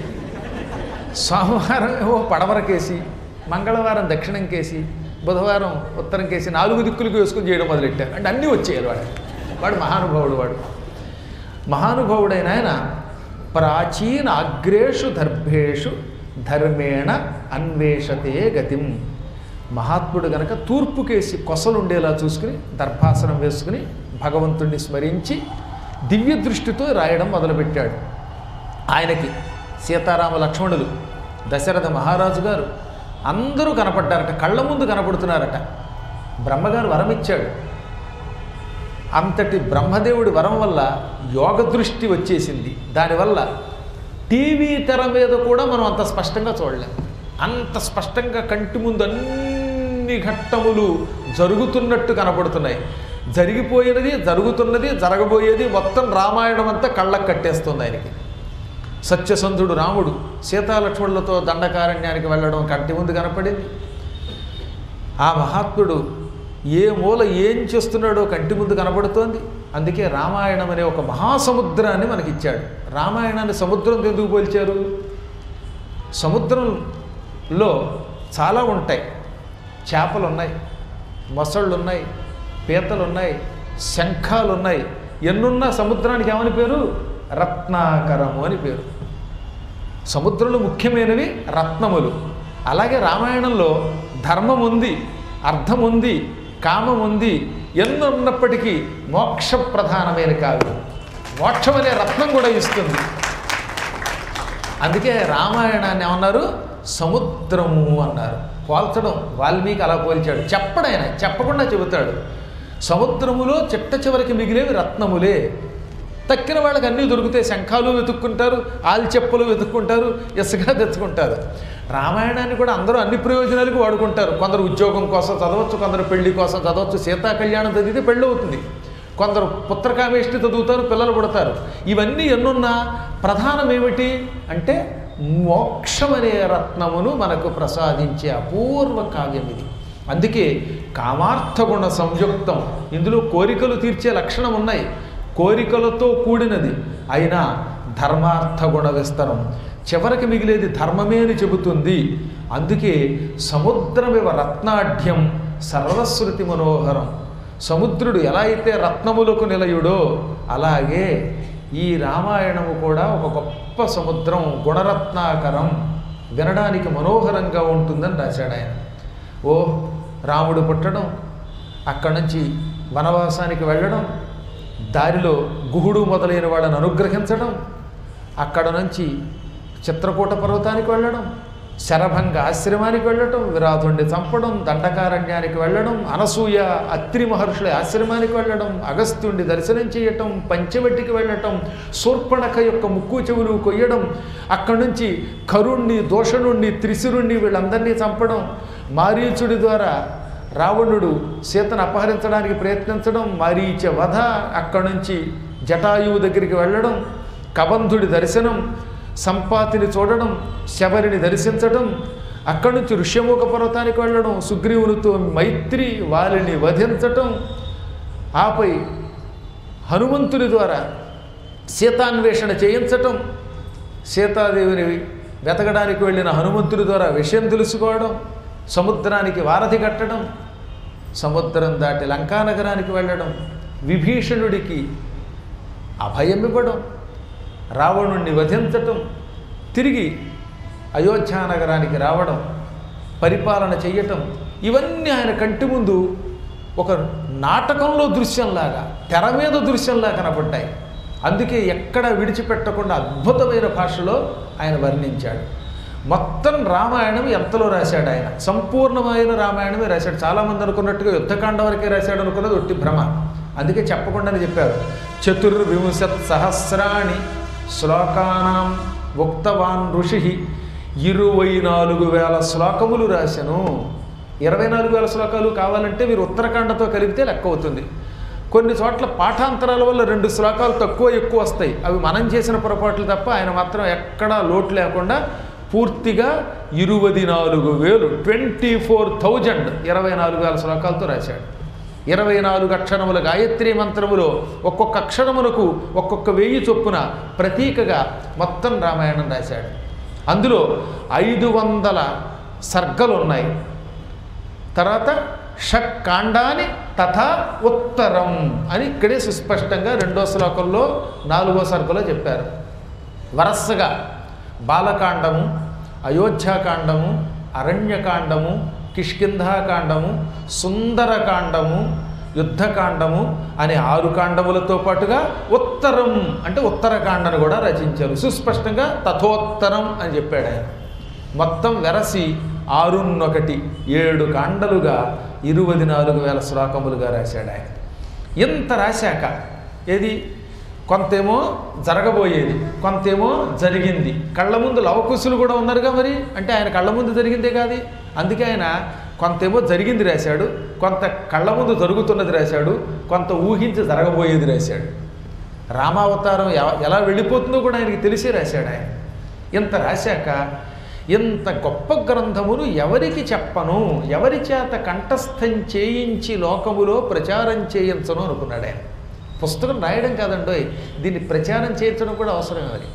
సోమవారం ఏమో పడమర కేసి మంగళవారం దక్షిణం కేసి బుధవారం ఉత్తరం కేసి నాలుగు దిక్కులకు వేసుకుని చేయడం మొదలెట్టారు అంటే అన్నీ వచ్చేయాలి వాడు వాడు మహానుభావుడు వాడు మహానుభావుడైన ఆయన ప్రాచీన అగ్రేషు దర్భేషు ధర్మేణ అన్వేషతే గతిం మహాత్ముడు గనక తూర్పు కేసి కొసలుండేలా చూసుకుని దర్భాసనం వేసుకుని భగవంతుణ్ణి స్మరించి దివ్య దృష్టితో రాయడం మొదలుపెట్టాడు ఆయనకి సీతారామ లక్ష్మణులు దశరథ మహారాజు గారు అందరూ కనపడ్డారట కళ్ళ ముందు కనపడుతున్నారట బ్రహ్మగారు వరం ఇచ్చాడు అంతటి బ్రహ్మదేవుడి వరం వల్ల యోగ దృష్టి వచ్చేసింది దానివల్ల టీవీ తెర మీద కూడా మనం అంత స్పష్టంగా చూడలేం అంత స్పష్టంగా కంటి ముందు అన్ని ఘట్టములు జరుగుతున్నట్టు కనపడుతున్నాయి జరిగిపోయినది జరుగుతున్నది జరగబోయేది మొత్తం రామాయణం అంతా కళ్ళకు కట్టేస్తుంది ఆయనకి సత్యసంధుడు రాముడు సీతాలక్ష్మణులతో దండకారణ్యానికి వెళ్ళడం కంటి ముందు కనపడింది ఆ మహాత్ముడు ఏ మూల ఏం చేస్తున్నాడో కంటి ముందు కనబడుతోంది అందుకే రామాయణం అనే ఒక మహాసముద్రాన్ని మనకి ఇచ్చాడు రామాయణాన్ని సముద్రంతో ఎందుకు పోల్చారు సముద్రంలో చాలా ఉంటాయి చేపలు ఉన్నాయి మొసళ్ళు ఉన్నాయి పీతలు ఉన్నాయి శంఖాలు ఉన్నాయి ఎన్నున్నా సముద్రానికి ఏమని పేరు రత్నాకరము అని పేరు సముద్రంలో ముఖ్యమైనవి రత్నములు అలాగే రామాయణంలో ధర్మం ఉంది అర్థం ఉంది కామం ఉంది ఎన్ని ఉన్నప్పటికీ మోక్ష ప్రధానమైన కావ్యం మోక్షం అనే రత్నం కూడా ఇస్తుంది అందుకే రామాయణాన్ని ఏమన్నారు సముద్రము అన్నారు పోల్చడం వాల్మీకి అలా పోల్చాడు చెప్పడైన చెప్పకుండా చెబుతాడు సముద్రములో చిట్ట చివరికి మిగిలేవి రత్నములే తక్కిన వాళ్ళకి అన్నీ దొరుకుతాయి శంఖాలు వెతుక్కుంటారు ఆల్చెప్పలు వెతుక్కుంటారు ఇసుక తెచ్చుకుంటారు రామాయణాన్ని కూడా అందరూ అన్ని ప్రయోజనాలకు వాడుకుంటారు కొందరు ఉద్యోగం కోసం చదవచ్చు కొందరు పెళ్లి కోసం చదవచ్చు సీతా కళ్యాణం చదివితే పెళ్ళి అవుతుంది కొందరు పుత్రకామేష్టి చదువుతారు పిల్లలు పుడతారు ఇవన్నీ ఎన్నున్నా ప్రధానం ఏమిటి అంటే మోక్షం అనే రత్నమును మనకు ప్రసాదించే అపూర్వ కావ్యం ఇది అందుకే కామార్థగుణ సంయుక్తం ఇందులో కోరికలు తీర్చే లక్షణం ఉన్నాయి కోరికలతో కూడినది అయినా ధర్మార్థ గుణ విస్తరం చివరికి మిగిలేది ధర్మమే అని చెబుతుంది అందుకే సముద్రమివ రత్నాఢ్యం సర్వశ్రుతి మనోహరం సముద్రుడు ఎలా అయితే రత్నములకు నిలయుడో అలాగే ఈ రామాయణము కూడా ఒక గొప్ప సముద్రం గుణరత్నాకరం వినడానికి మనోహరంగా ఉంటుందని రాశాడు ఆయన ఓ రాముడు పుట్టడం అక్కడి నుంచి వనవాసానికి వెళ్ళడం దారిలో గుహుడు మొదలైన వాళ్ళని అనుగ్రహించడం అక్కడ నుంచి చిత్రకూట పర్వతానికి వెళ్ళడం శరభంగ ఆశ్రమానికి వెళ్ళటం విరాధుణ్ణి చంపడం దండకారణ్యానికి వెళ్ళడం అనసూయ అత్రి మహర్షుల ఆశ్రమానికి వెళ్ళడం అగస్త్యుణ్ణి దర్శనం చేయటం పంచవటికి వెళ్ళటం శూర్పణఖ యొక్క ముక్కు చెవులు కొయ్యడం అక్కడి నుంచి కరుణ్ణి దోషణుణ్ణి త్రిశురుణ్ణి వీళ్ళందరినీ చంపడం మారీచుడి ద్వారా రావణుడు సీతను అపహరించడానికి ప్రయత్నించడం మారీచ వధ అక్కడి నుంచి జటాయువు దగ్గరికి వెళ్ళడం కబంధుడి దర్శనం సంపాతిని చూడడం శబరిని దర్శించడం అక్కడి నుంచి ఋష్యముఖ పర్వతానికి వెళ్ళడం సుగ్రీవునితో మైత్రి వారిని వధించటం ఆపై హనుమంతుని ద్వారా సీతాన్వేషణ చేయించటం సీతాదేవిని వెతకడానికి వెళ్ళిన హనుమంతుడి ద్వారా విషయం తెలుసుకోవడం సముద్రానికి వారధి కట్టడం సముద్రం దాటి లంకానగరానికి వెళ్ళడం విభీషణుడికి అభయం ఇవ్వడం రావణుణ్ణి వధించటం తిరిగి అయోధ్యానగరానికి రావడం పరిపాలన చెయ్యటం ఇవన్నీ ఆయన కంటి ముందు ఒక నాటకంలో దృశ్యంలాగా తెర మీద దృశ్యంలా కనపడ్డాయి అందుకే ఎక్కడ విడిచిపెట్టకుండా అద్భుతమైన భాషలో ఆయన వర్ణించాడు మొత్తం రామాయణం ఎంతలో రాశాడు ఆయన సంపూర్ణమైన రామాయణమే రాశాడు చాలామంది అనుకున్నట్టుగా యుద్ధకాండ వరకే రాశాడు అనుకున్నది ఒట్టి భ్రమ అందుకే చెప్పకుండానే చెప్పారు చతుర్వింశత్ సహస్రాణి శ్లోకానాం ఉక్తవాన్ ఋషి ఇరవై నాలుగు వేల శ్లోకములు రాశాను ఇరవై నాలుగు వేల శ్లోకాలు కావాలంటే మీరు ఉత్తరాఖండతో కలిపితే లెక్క అవుతుంది కొన్ని చోట్ల పాఠాంతరాల వల్ల రెండు శ్లోకాలు తక్కువ ఎక్కువ వస్తాయి అవి మనం చేసిన పొరపాట్లు తప్ప ఆయన మాత్రం ఎక్కడా లోటు లేకుండా పూర్తిగా ఇరువది నాలుగు వేలు ట్వంటీ ఫోర్ థౌజండ్ ఇరవై నాలుగు వేల శ్లోకాలతో రాశాడు ఇరవై నాలుగు అక్షరముల గాయత్రి మంత్రములో ఒక్కొక్క అక్షరమునకు ఒక్కొక్క వెయ్యి చొప్పున ప్రతీకగా మొత్తం రామాయణం రాశాడు అందులో ఐదు వందల సర్గలు ఉన్నాయి తర్వాత షట్కాండాని తథా ఉత్తరం అని ఇక్కడే సుస్పష్టంగా రెండో శ్లోకంలో నాలుగో సర్గలో చెప్పారు వరసగా బాలకాండము అయోధ్యాకాండము అరణ్యకాండము కిష్కింధాకాండము సుందరకాండము యుద్ధకాండము అనే ఆరు కాండములతో పాటుగా ఉత్తరం అంటే ఉత్తరకాండను కూడా రచించారు సుస్పష్టంగా తథోత్తరం అని చెప్పాడు ఆయన మొత్తం వెరసి ఆరున్నొకటి ఏడు కాండలుగా ఇరువది నాలుగు వేల శ్లోకములుగా రాశాడు ఆయన ఇంత రాశాక ఏది కొంతేమో జరగబోయేది కొంతేమో జరిగింది కళ్ళ ముందు లవకుశులు కూడా ఉన్నారుగా మరి అంటే ఆయన కళ్ళ ముందు జరిగిందే కాదు అందుకే ఆయన కొంతేమో జరిగింది రాశాడు కొంత కళ్ళ ముందు జరుగుతున్నది రాశాడు కొంత ఊహించి జరగబోయేది రాశాడు రామావతారం ఎ- ఎలా వెళ్ళిపోతుందో కూడా ఆయనకి తెలిసే రాశాడు ఆయన ఇంత రాశాక ఇంత గొప్ప గ్రంథమును ఎవరికి చెప్పను ఎవరి చేత కంఠస్థం చేయించి లోకములో ప్రచారం చేయించను అనుకున్నాడు ఆయన పుస్తకం రాయడం కాదండోయ్ దీన్ని ప్రచారం చేయించడం కూడా అవసరమే మరి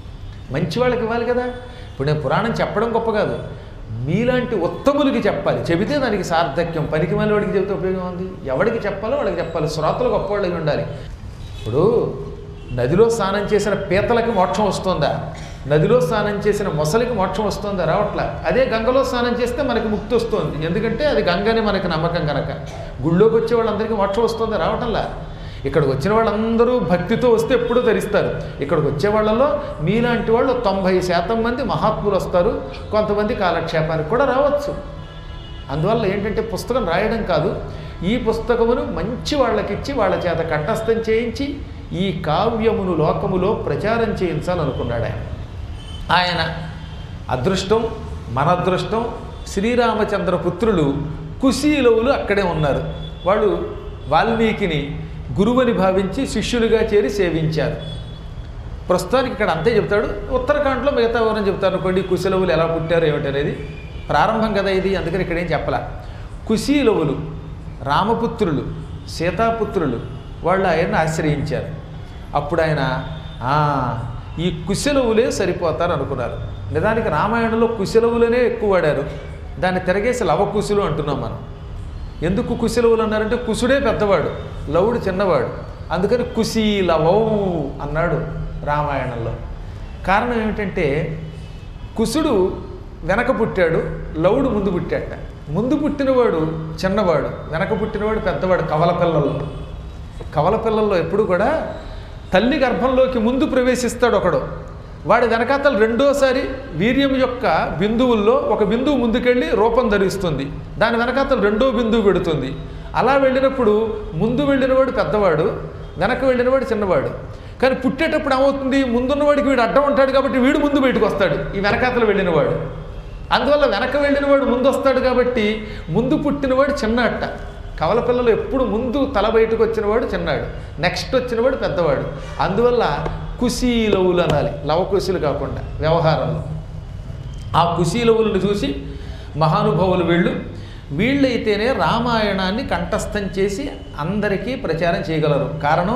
మంచి వాళ్ళకి ఇవ్వాలి కదా ఇప్పుడు నేను పురాణం చెప్పడం గొప్ప కాదు మీలాంటి ఉత్తములకి చెప్పాలి చెబితే దానికి సార్థక్యం పనికి మళ్ళీ వాడికి చెబితే ఉపయోగం ఉంది ఎవడికి చెప్పాలో వాళ్ళకి చెప్పాలి శ్రోతలు గొప్పవాళ్ళు అయి ఉండాలి ఇప్పుడు నదిలో స్నానం చేసిన పీతలకి మోక్షం వస్తుందా నదిలో స్నానం చేసిన మొసలికి మోక్షం వస్తుందా రావట్లా అదే గంగలో స్నానం చేస్తే మనకి ముక్తి వస్తుంది ఎందుకంటే అది గంగని మనకి నమ్మకం కనుక గుళ్ళోకి వచ్చే వాళ్ళందరికీ మోక్షం వస్తుందా రావటంలా ఇక్కడికి వచ్చిన వాళ్ళందరూ భక్తితో వస్తే ఎప్పుడూ ధరిస్తారు ఇక్కడికి వచ్చే వాళ్ళలో మీలాంటి వాళ్ళు తొంభై శాతం మంది మహాత్ములు వస్తారు కొంతమంది కాలక్షేపానికి కూడా రావచ్చు అందువల్ల ఏంటంటే పుస్తకం రాయడం కాదు ఈ పుస్తకమును మంచి వాళ్ళకిచ్చి వాళ్ళ చేత కంఠస్థం చేయించి ఈ కావ్యమును లోకములో ప్రచారం చేయించాలనుకున్నాడు ఆయన ఆయన అదృష్టం మన అదృష్టం శ్రీరామచంద్ర పుత్రులు కుశీలవులు అక్కడే ఉన్నారు వాళ్ళు వాల్మీకిని గురువని భావించి శిష్యులుగా చేరి సేవించారు ప్రస్తుతానికి ఇక్కడ అంతే చెప్తాడు ఉత్తరాఖండ్లో మిగతా వివరం చెప్తారు అనుకోండి కుశలవులు ఎలా పుట్టారు ఏమిటనేది ప్రారంభం కదా ఇది అందుకని ఇక్కడ ఏం చెప్పలా కుశీలవులు రామపుత్రులు సీతాపుత్రులు వాళ్ళు ఆయన్ని ఆశ్రయించారు అప్పుడు ఆయన "ఆ, ఈ కుశలవులే సరిపోతారు అనుకున్నారు నిజానికి రామాయణంలో కుశలవులనే ఎక్కువ వాడారు దాన్ని తిరగేసి లవకుశులు అంటున్నాం మనం ఎందుకు కుశలవులు అన్నారంటే కుశుడే పెద్దవాడు లవుడు చిన్నవాడు అందుకని కుశీలవౌ అన్నాడు రామాయణంలో కారణం ఏమిటంటే కుశుడు వెనక పుట్టాడు లవుడు ముందు పుట్టాట ముందు పుట్టినవాడు చిన్నవాడు వెనక పుట్టినవాడు పెద్దవాడు కవల పిల్లల్లో కవల పిల్లల్లో ఎప్పుడు కూడా తల్లి గర్భంలోకి ముందు ప్రవేశిస్తాడు ఒకడు వాడి వెనకాతలు రెండోసారి వీర్యం యొక్క బిందువుల్లో ఒక బిందువు ముందుకెళ్ళి రూపం ధరిస్తుంది దాని వెనకాతలు రెండో బిందువు పెడుతుంది అలా వెళ్ళినప్పుడు ముందు వెళ్ళినవాడు పెద్దవాడు వెనక వెళ్ళినవాడు చిన్నవాడు కానీ పుట్టేటప్పుడు ఏమవుతుంది ముందున్నవాడికి వీడు అడ్డం ఉంటాడు కాబట్టి వీడు ముందు బయటకు వస్తాడు ఈ వెనకాతలు వెళ్ళినవాడు అందువల్ల వెనక వెళ్ళినవాడు ముందు వస్తాడు కాబట్టి ముందు పుట్టినవాడు చిన్న అట్ట కవల పిల్లలు ఎప్పుడు ముందు తల బయటకు వచ్చినవాడు చిన్నాడు నెక్స్ట్ వచ్చినవాడు పెద్దవాడు అందువల్ల కుశీలవులు అనాలి లవకుశులు కాకుండా వ్యవహారంలో ఆ కుశీలవులను చూసి మహానుభావులు వీళ్ళు వీళ్ళైతేనే రామాయణాన్ని కంఠస్థం చేసి అందరికీ ప్రచారం చేయగలరు కారణం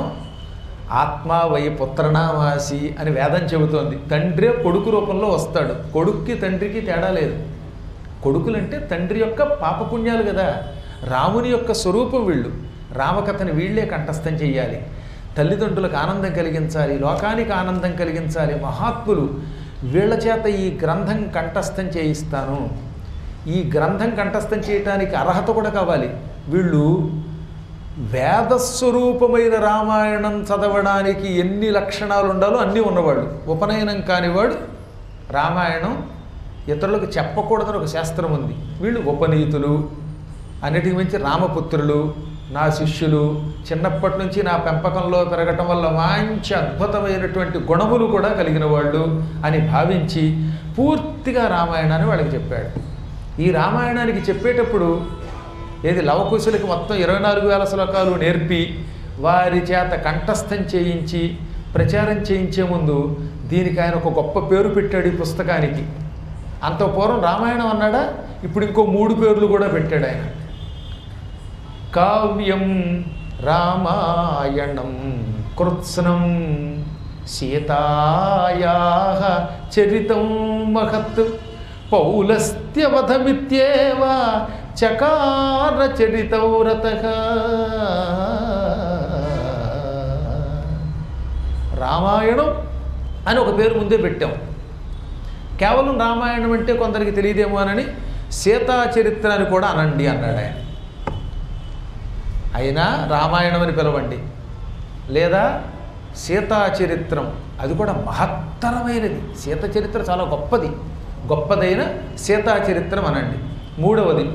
ఆత్మా వై పుత్రనామాసి అని వేదం చెబుతోంది తండ్రే కొడుకు రూపంలో వస్తాడు కొడుక్కి తండ్రికి తేడా లేదు కొడుకులంటే తండ్రి యొక్క పాపపుణ్యాలు కదా రాముని యొక్క స్వరూపం వీళ్ళు రామకథని వీళ్ళే కంఠస్థం చెయ్యాలి తల్లిదండ్రులకు ఆనందం కలిగించాలి లోకానికి ఆనందం కలిగించాలి మహాత్ములు వీళ్ళ చేత ఈ గ్రంథం కంఠస్థం చేయిస్తాను ఈ గ్రంథం కంఠస్థం చేయటానికి అర్హత కూడా కావాలి వీళ్ళు వేదస్వరూపమైన రామాయణం చదవడానికి ఎన్ని లక్షణాలు ఉండాలో అన్నీ ఉన్నవాళ్ళు ఉపనయనం కానివాడు రామాయణం ఇతరులకు చెప్పకూడదని ఒక శాస్త్రం ఉంది వీళ్ళు ఉపనీతులు అన్నిటికి మించి రామపుత్రులు నా శిష్యులు చిన్నప్పటి నుంచి నా పెంపకంలో పెరగటం వల్ల మంచి అద్భుతమైనటువంటి గుణములు కూడా కలిగిన వాళ్ళు అని భావించి పూర్తిగా రామాయణాన్ని వాళ్ళకి చెప్పాడు ఈ రామాయణానికి చెప్పేటప్పుడు ఏది లవకుశులకి మొత్తం ఇరవై నాలుగు వేల శ్లోకాలు నేర్పి వారి చేత కంఠస్థం చేయించి ప్రచారం చేయించే ముందు దీనికి ఆయన ఒక గొప్ప పేరు పెట్టాడు ఈ పుస్తకానికి అంత పూర్వం రామాయణం అన్నాడా ఇప్పుడు ఇంకో మూడు పేర్లు కూడా పెట్టాడు ఆయన కావ్యం రామాయణం కృత్స్నం సీతాయా చరితం మహత్ పౌలస్త్యవధమిత్యేవ చకార చరితౌరత రామాయణం అని ఒక పేరు ముందే పెట్టాం కేవలం రామాయణం అంటే కొందరికి తెలియదేమో అని సీతా చరిత్ర అని కూడా అనండి అన్నాడు ఆయన అయినా రామాయణం అని పిలవండి లేదా సీతా చరిత్రం అది కూడా మహత్తరమైనది సీత చరిత్ర చాలా గొప్పది గొప్పదైన సీతా చరిత్రం అనండి మూడవది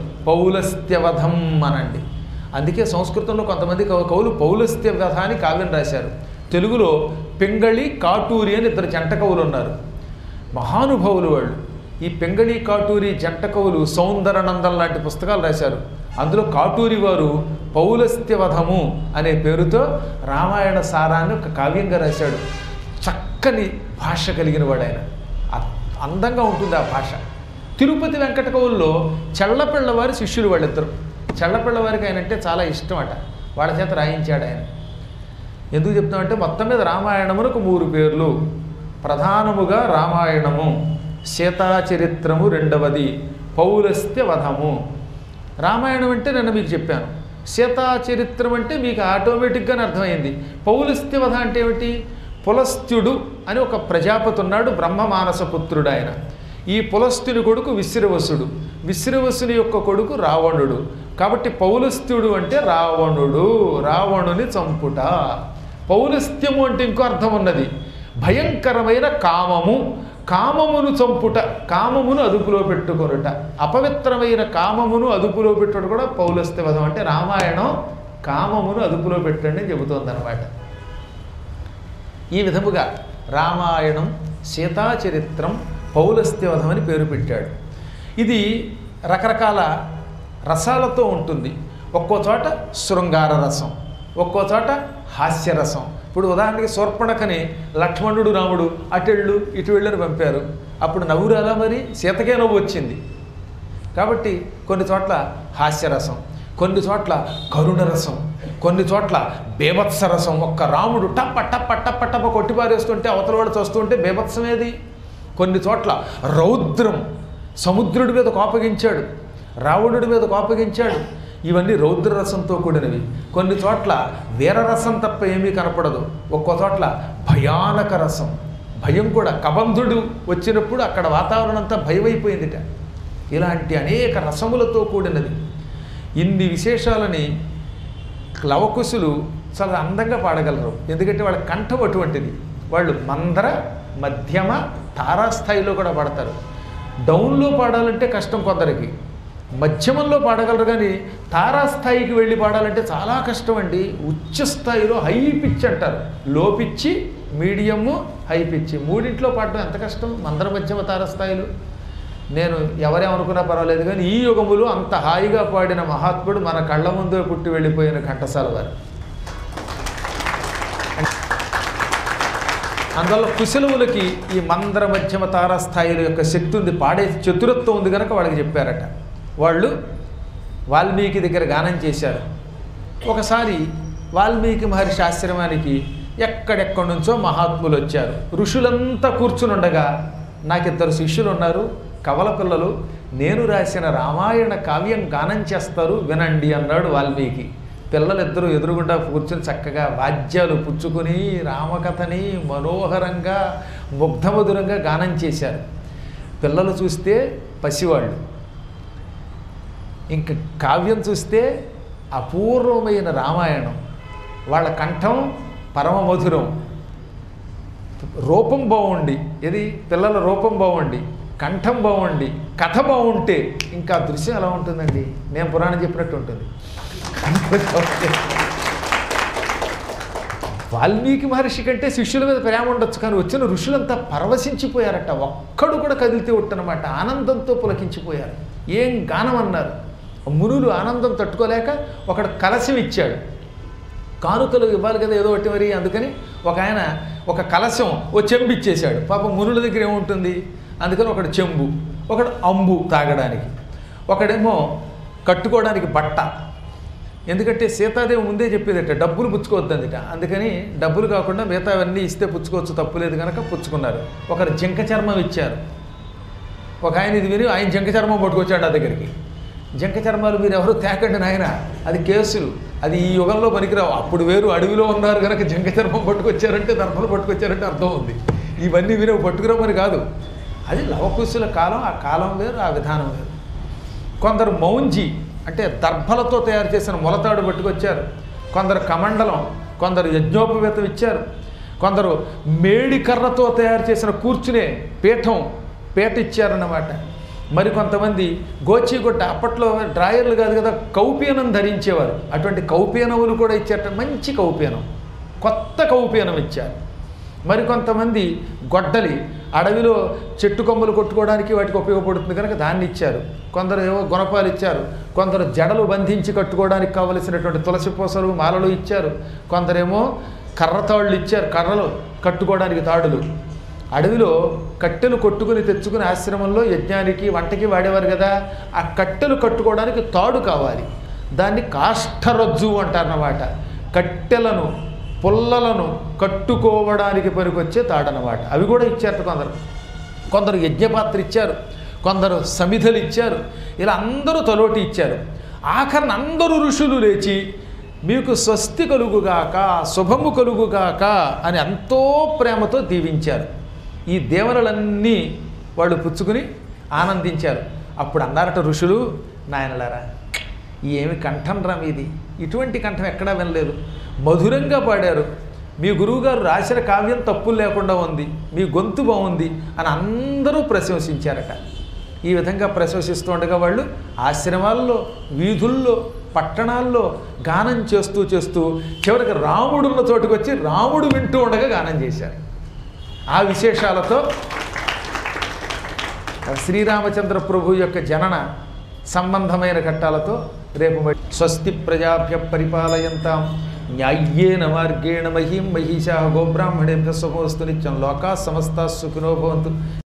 పౌలస్త్యవధం అనండి అందుకే సంస్కృతంలో కొంతమంది కవు- కవులు పౌలస్త్య వధ అని కావ్యం రాశారు తెలుగులో పింగళి కాటూరి అని ఇద్దరు జంట కవులు ఉన్నారు మహానుభావులు వాళ్ళు ఈ పింగళి కాటూరి జంట కవులు సౌందరనందం లాంటి పుస్తకాలు రాశారు అందులో కాటూరి వారు పౌలస్త్యవధము అనే పేరుతో రామాయణ సారాన్ని ఒక కావ్యంగా రాశాడు చక్కని భాష కలిగిన వాడు ఆయన అ- అందంగా ఉంటుంది ఆ భాష తిరుపతి వెంకట కవుల్లో చెళ్ళపిళ్ళవారి శిష్యులు వాళ్ళిద్దరు చెళ్ళపిళ్ళవారికి ఆయన అంటే చాలా ఇష్టం అట వాళ్ళ చేత రాయించాడు ఆయన ఎందుకు చెప్తామంటే మొత్తం మీద రామాయణమునకు మూడు పేర్లు ప్రధానముగా రామాయణము సీతాచరిత్రము రెండవది పౌరస్త్య వధము రామాయణం అంటే నేను మీకు చెప్పాను సీతాచరిత్రం అంటే మీకు ఆటోమేటిక్గానే అర్థమైంది పౌలస్త్య వధ అంటే ఏమిటి పులస్త్యుడు అని ఒక ప్రజాపతి ఉన్నాడు బ్రహ్మ మానస పుత్రుడు ఆయన ఈ పులస్తుని కొడుకు విశ్రవసుడు విశ్రవసుని యొక్క కొడుకు రావణుడు కాబట్టి పౌలస్త్యుడు అంటే రావణుడు రావణుని చంపుట పౌలస్త్యము అంటే ఇంకో అర్థం ఉన్నది భయంకరమైన కామము కామమును చంపుట కామమును అదుపులో పెట్టుకొనుట అపవిత్రమైన కామమును అదుపులో పెట్టుట కూడా పౌలస్త్యవధం అంటే రామాయణం కామమును అదుపులో పెట్టండి అని చెబుతోందనమాట ఈ విధముగా రామాయణం సీతాచరిత్రం పౌలస్త్యవధం అని పేరు పెట్టాడు ఇది రకరకాల రసాలతో ఉంటుంది ఒక్కో చోట శృంగార రసం ఒక్కో చోట హాస్యరసం ఇప్పుడు ఉదాహరణకి శూర్పణకని లక్ష్మణుడు రాముడు అటెళ్ళు ఇటు వెళ్ళని పంపారు అప్పుడు నవ్వురాలా మరి సీతకే నవ్వు వచ్చింది కాబట్టి కొన్ని చోట్ల హాస్యరసం కొన్ని చోట్ల కరుణ రసం కొన్ని చోట్ల బేభత్స రసం ఒక్క రాముడు టప్ప టప్ప టప్ప టప్ప కొట్టిపారేస్తుంటే అవతల వాడు చూస్తుంటే బేభత్సమేది కొన్ని చోట్ల రౌద్రం సముద్రుడి మీద కోపగించాడు రావణుడి మీద కోపగించాడు ఇవన్నీ రౌద్ర రసంతో కూడినవి కొన్ని చోట్ల వీరరసం తప్ప ఏమీ కనపడదు ఒక్కో చోట్ల భయానక రసం భయం కూడా కబంధుడు వచ్చినప్పుడు అక్కడ వాతావరణం అంతా భయమైపోయిందిట ఇలాంటి అనేక రసములతో కూడినది ఇన్ని విశేషాలని లవకుశులు చాలా అందంగా పాడగలరు ఎందుకంటే వాళ్ళ కంఠం అటువంటిది వాళ్ళు మందర మధ్యమ తారాస్థాయిలో కూడా పాడతారు డౌన్లో పాడాలంటే కష్టం కొందరికి మధ్యమంలో పాడగలరు కానీ తారాస్థాయికి వెళ్ళి పాడాలంటే చాలా కష్టం అండి ఉచ్చ స్థాయిలో హై పిచ్ అంటారు లో పిచ్చి మీడియము హై పిచ్చి మూడింట్లో పాడడం ఎంత కష్టం మందర మధ్యమ తారాస్థాయిలు నేను ఎవరేమనుకున్నా పర్వాలేదు కానీ ఈ యుగములో అంత హాయిగా పాడిన మహాత్ముడు మన కళ్ళ ముందే పుట్టి వెళ్ళిపోయిన ఘంటసాల వారు అందువల్ల కుశలవులకి ఈ మందర మధ్యమ తారాస్థాయిల యొక్క శక్తి ఉంది పాడే చతురత్వం ఉంది కనుక వాళ్ళకి చెప్పారట వాళ్ళు వాల్మీకి దగ్గర గానం చేశారు ఒకసారి వాల్మీకి మహర్షి ఆశ్రమానికి ఎక్కడెక్కడి నుంచో మహాత్ములు వచ్చారు ఋషులంతా కూర్చుని ఉండగా నాకు ఇద్దరు శిష్యులు ఉన్నారు కవల పిల్లలు నేను రాసిన రామాయణ కావ్యం గానం చేస్తారు వినండి అన్నాడు వాల్మీకి పిల్లలిద్దరూ ఎదురుగుండా కూర్చుని చక్కగా వాద్యాలు పుచ్చుకొని రామకథని మనోహరంగా ముగ్ధమధురంగా గానం చేశారు పిల్లలు చూస్తే పసివాళ్ళు ఇంక కావ్యం చూస్తే అపూర్వమైన రామాయణం వాళ్ళ కంఠం పరమ మధురం రూపం బాగుండి ఇది పిల్లల రూపం బాగుండి కంఠం బాగుండి కథ బాగుంటే ఇంకా దృశ్యం ఎలా ఉంటుందండి నేను పురాణం చెప్పినట్టు ఉంటుంది వాల్మీకి మహర్షి కంటే శిష్యుల మీద ప్రేమ ఉండొచ్చు కానీ వచ్చిన ఋషులంతా పరవశించిపోయారట ఒక్కడు కూడా కదిలితే ఉట్టనమాట ఆనందంతో పులకించిపోయారు ఏం గానం అన్నారు మునులు ఆనందం తట్టుకోలేక ఒకడు కలశం ఇచ్చాడు కానుకలు ఇవ్వాలి కదా ఏదో ఒకటి మరి అందుకని ఒక ఆయన ఒక కలశం ఓ చెంబు ఇచ్చేశాడు పాపం మునుల దగ్గర ఏముంటుంది అందుకని ఒకడు చెంబు ఒకడు అంబు తాగడానికి ఒకడేమో కట్టుకోవడానికి బట్ట ఎందుకంటే సీతాదేవి ముందే చెప్పేదట డబ్బులు పుచ్చుకోవద్దందిట అందుకని డబ్బులు కాకుండా మిగతావన్నీ ఇస్తే పుచ్చుకోవచ్చు తప్పులేదు కనుక పుచ్చుకున్నారు ఒకరు జింక చర్మం ఇచ్చారు ఒక ఆయన ఇది విని ఆయన జింక చర్మం పట్టుకొచ్చాడు ఆ దగ్గరికి జింక చర్మాలు మీరు ఎవరు తేకండి నాయన అది కేసులు అది ఈ యుగంలో పనికిరావు అప్పుడు వేరు అడవిలో ఉన్నారు కనుక జింక చర్మం పట్టుకొచ్చారంటే దర్భలు పట్టుకొచ్చారంటే అర్థం ఉంది ఇవన్నీ మీరు పట్టుకురామని కాదు అది లవకుశుల కాలం ఆ కాలం వేరు ఆ విధానం వేరు కొందరు మౌంజి అంటే దర్భలతో తయారు చేసిన మొలతాడు పట్టుకొచ్చారు కొందరు కమండలం కొందరు యజ్ఞోపవేతం ఇచ్చారు కొందరు మేడి కర్రతో తయారు చేసిన కూర్చునే పీఠం పీట ఇచ్చారన్నమాట మరి కొంతమంది గోచిగుట్ట అప్పట్లో డ్రాయర్లు కాదు కదా కౌపీనం ధరించేవారు అటువంటి కౌపీనములు కూడా ఇచ్చారట మంచి కౌపీనం కొత్త కౌపీనం ఇచ్చారు మరికొంతమంది గొడ్డలి అడవిలో చెట్టు కొమ్మలు కొట్టుకోవడానికి వాటికి ఉపయోగపడుతుంది కనుక దాన్ని ఇచ్చారు కొందరు ఏవో గుణపాలు ఇచ్చారు కొందరు జడలు బంధించి కట్టుకోవడానికి కావలసినటువంటి తులసి పూసలు మాలలు ఇచ్చారు కొందరేమో కర్రతాళ్ళు ఇచ్చారు కర్రలు కట్టుకోవడానికి తాడులు అడవిలో కట్టెలు కొట్టుకుని తెచ్చుకుని ఆశ్రమంలో యజ్ఞానికి వంటకి వాడేవారు కదా ఆ కట్టెలు కట్టుకోవడానికి తాడు కావాలి దాన్ని కాష్టరజ్జు అంటారన్నమాట కట్టెలను పుల్లలను కట్టుకోవడానికి పనికొచ్చే తాడనమాట అవి కూడా ఇచ్చారట కొందరు కొందరు యజ్ఞపాత్ర ఇచ్చారు కొందరు సమిధలు ఇచ్చారు ఇలా అందరూ తలోటి ఇచ్చారు ఆఖరణ అందరూ ఋషులు లేచి మీకు స్వస్తి కలుగుగాక శుభము కలుగుగాక అని ఎంతో ప్రేమతో దీవించారు ఈ దేవరలన్నీ వాళ్ళు పుచ్చుకుని ఆనందించారు అప్పుడు అన్నారట ఋషులు నాయనలారా ఏమి కంఠం రా మీది ఇటువంటి కంఠం ఎక్కడా వినలేదు మధురంగా పాడారు మీ గురువుగారు రాసిన కావ్యం తప్పులు లేకుండా ఉంది మీ గొంతు బాగుంది అని అందరూ ప్రశంసించారట ఈ విధంగా ప్రశంసిస్తూ ఉండగా వాళ్ళు ఆశ్రమాల్లో వీధుల్లో పట్టణాల్లో గానం చేస్తూ చేస్తూ చివరికి రాముడున్న చోటుకు వచ్చి రాముడు వింటూ ఉండగా గానం చేశారు ఆ విశేషాలతో శ్రీరామచంద్ర ప్రభు యొక్క జనన సంబంధమైన ఘట్టాలతో రేపు మరి స్వస్తి ప్రజాభ్య పరిపాలయంతాం న్యాయ్యేన మార్గేణ మహీం మహిషా గోబ్రాహ్మణేభ్య శుభమస్తు నిత్యం లోకా సమస్తా సుఖినో భవంతు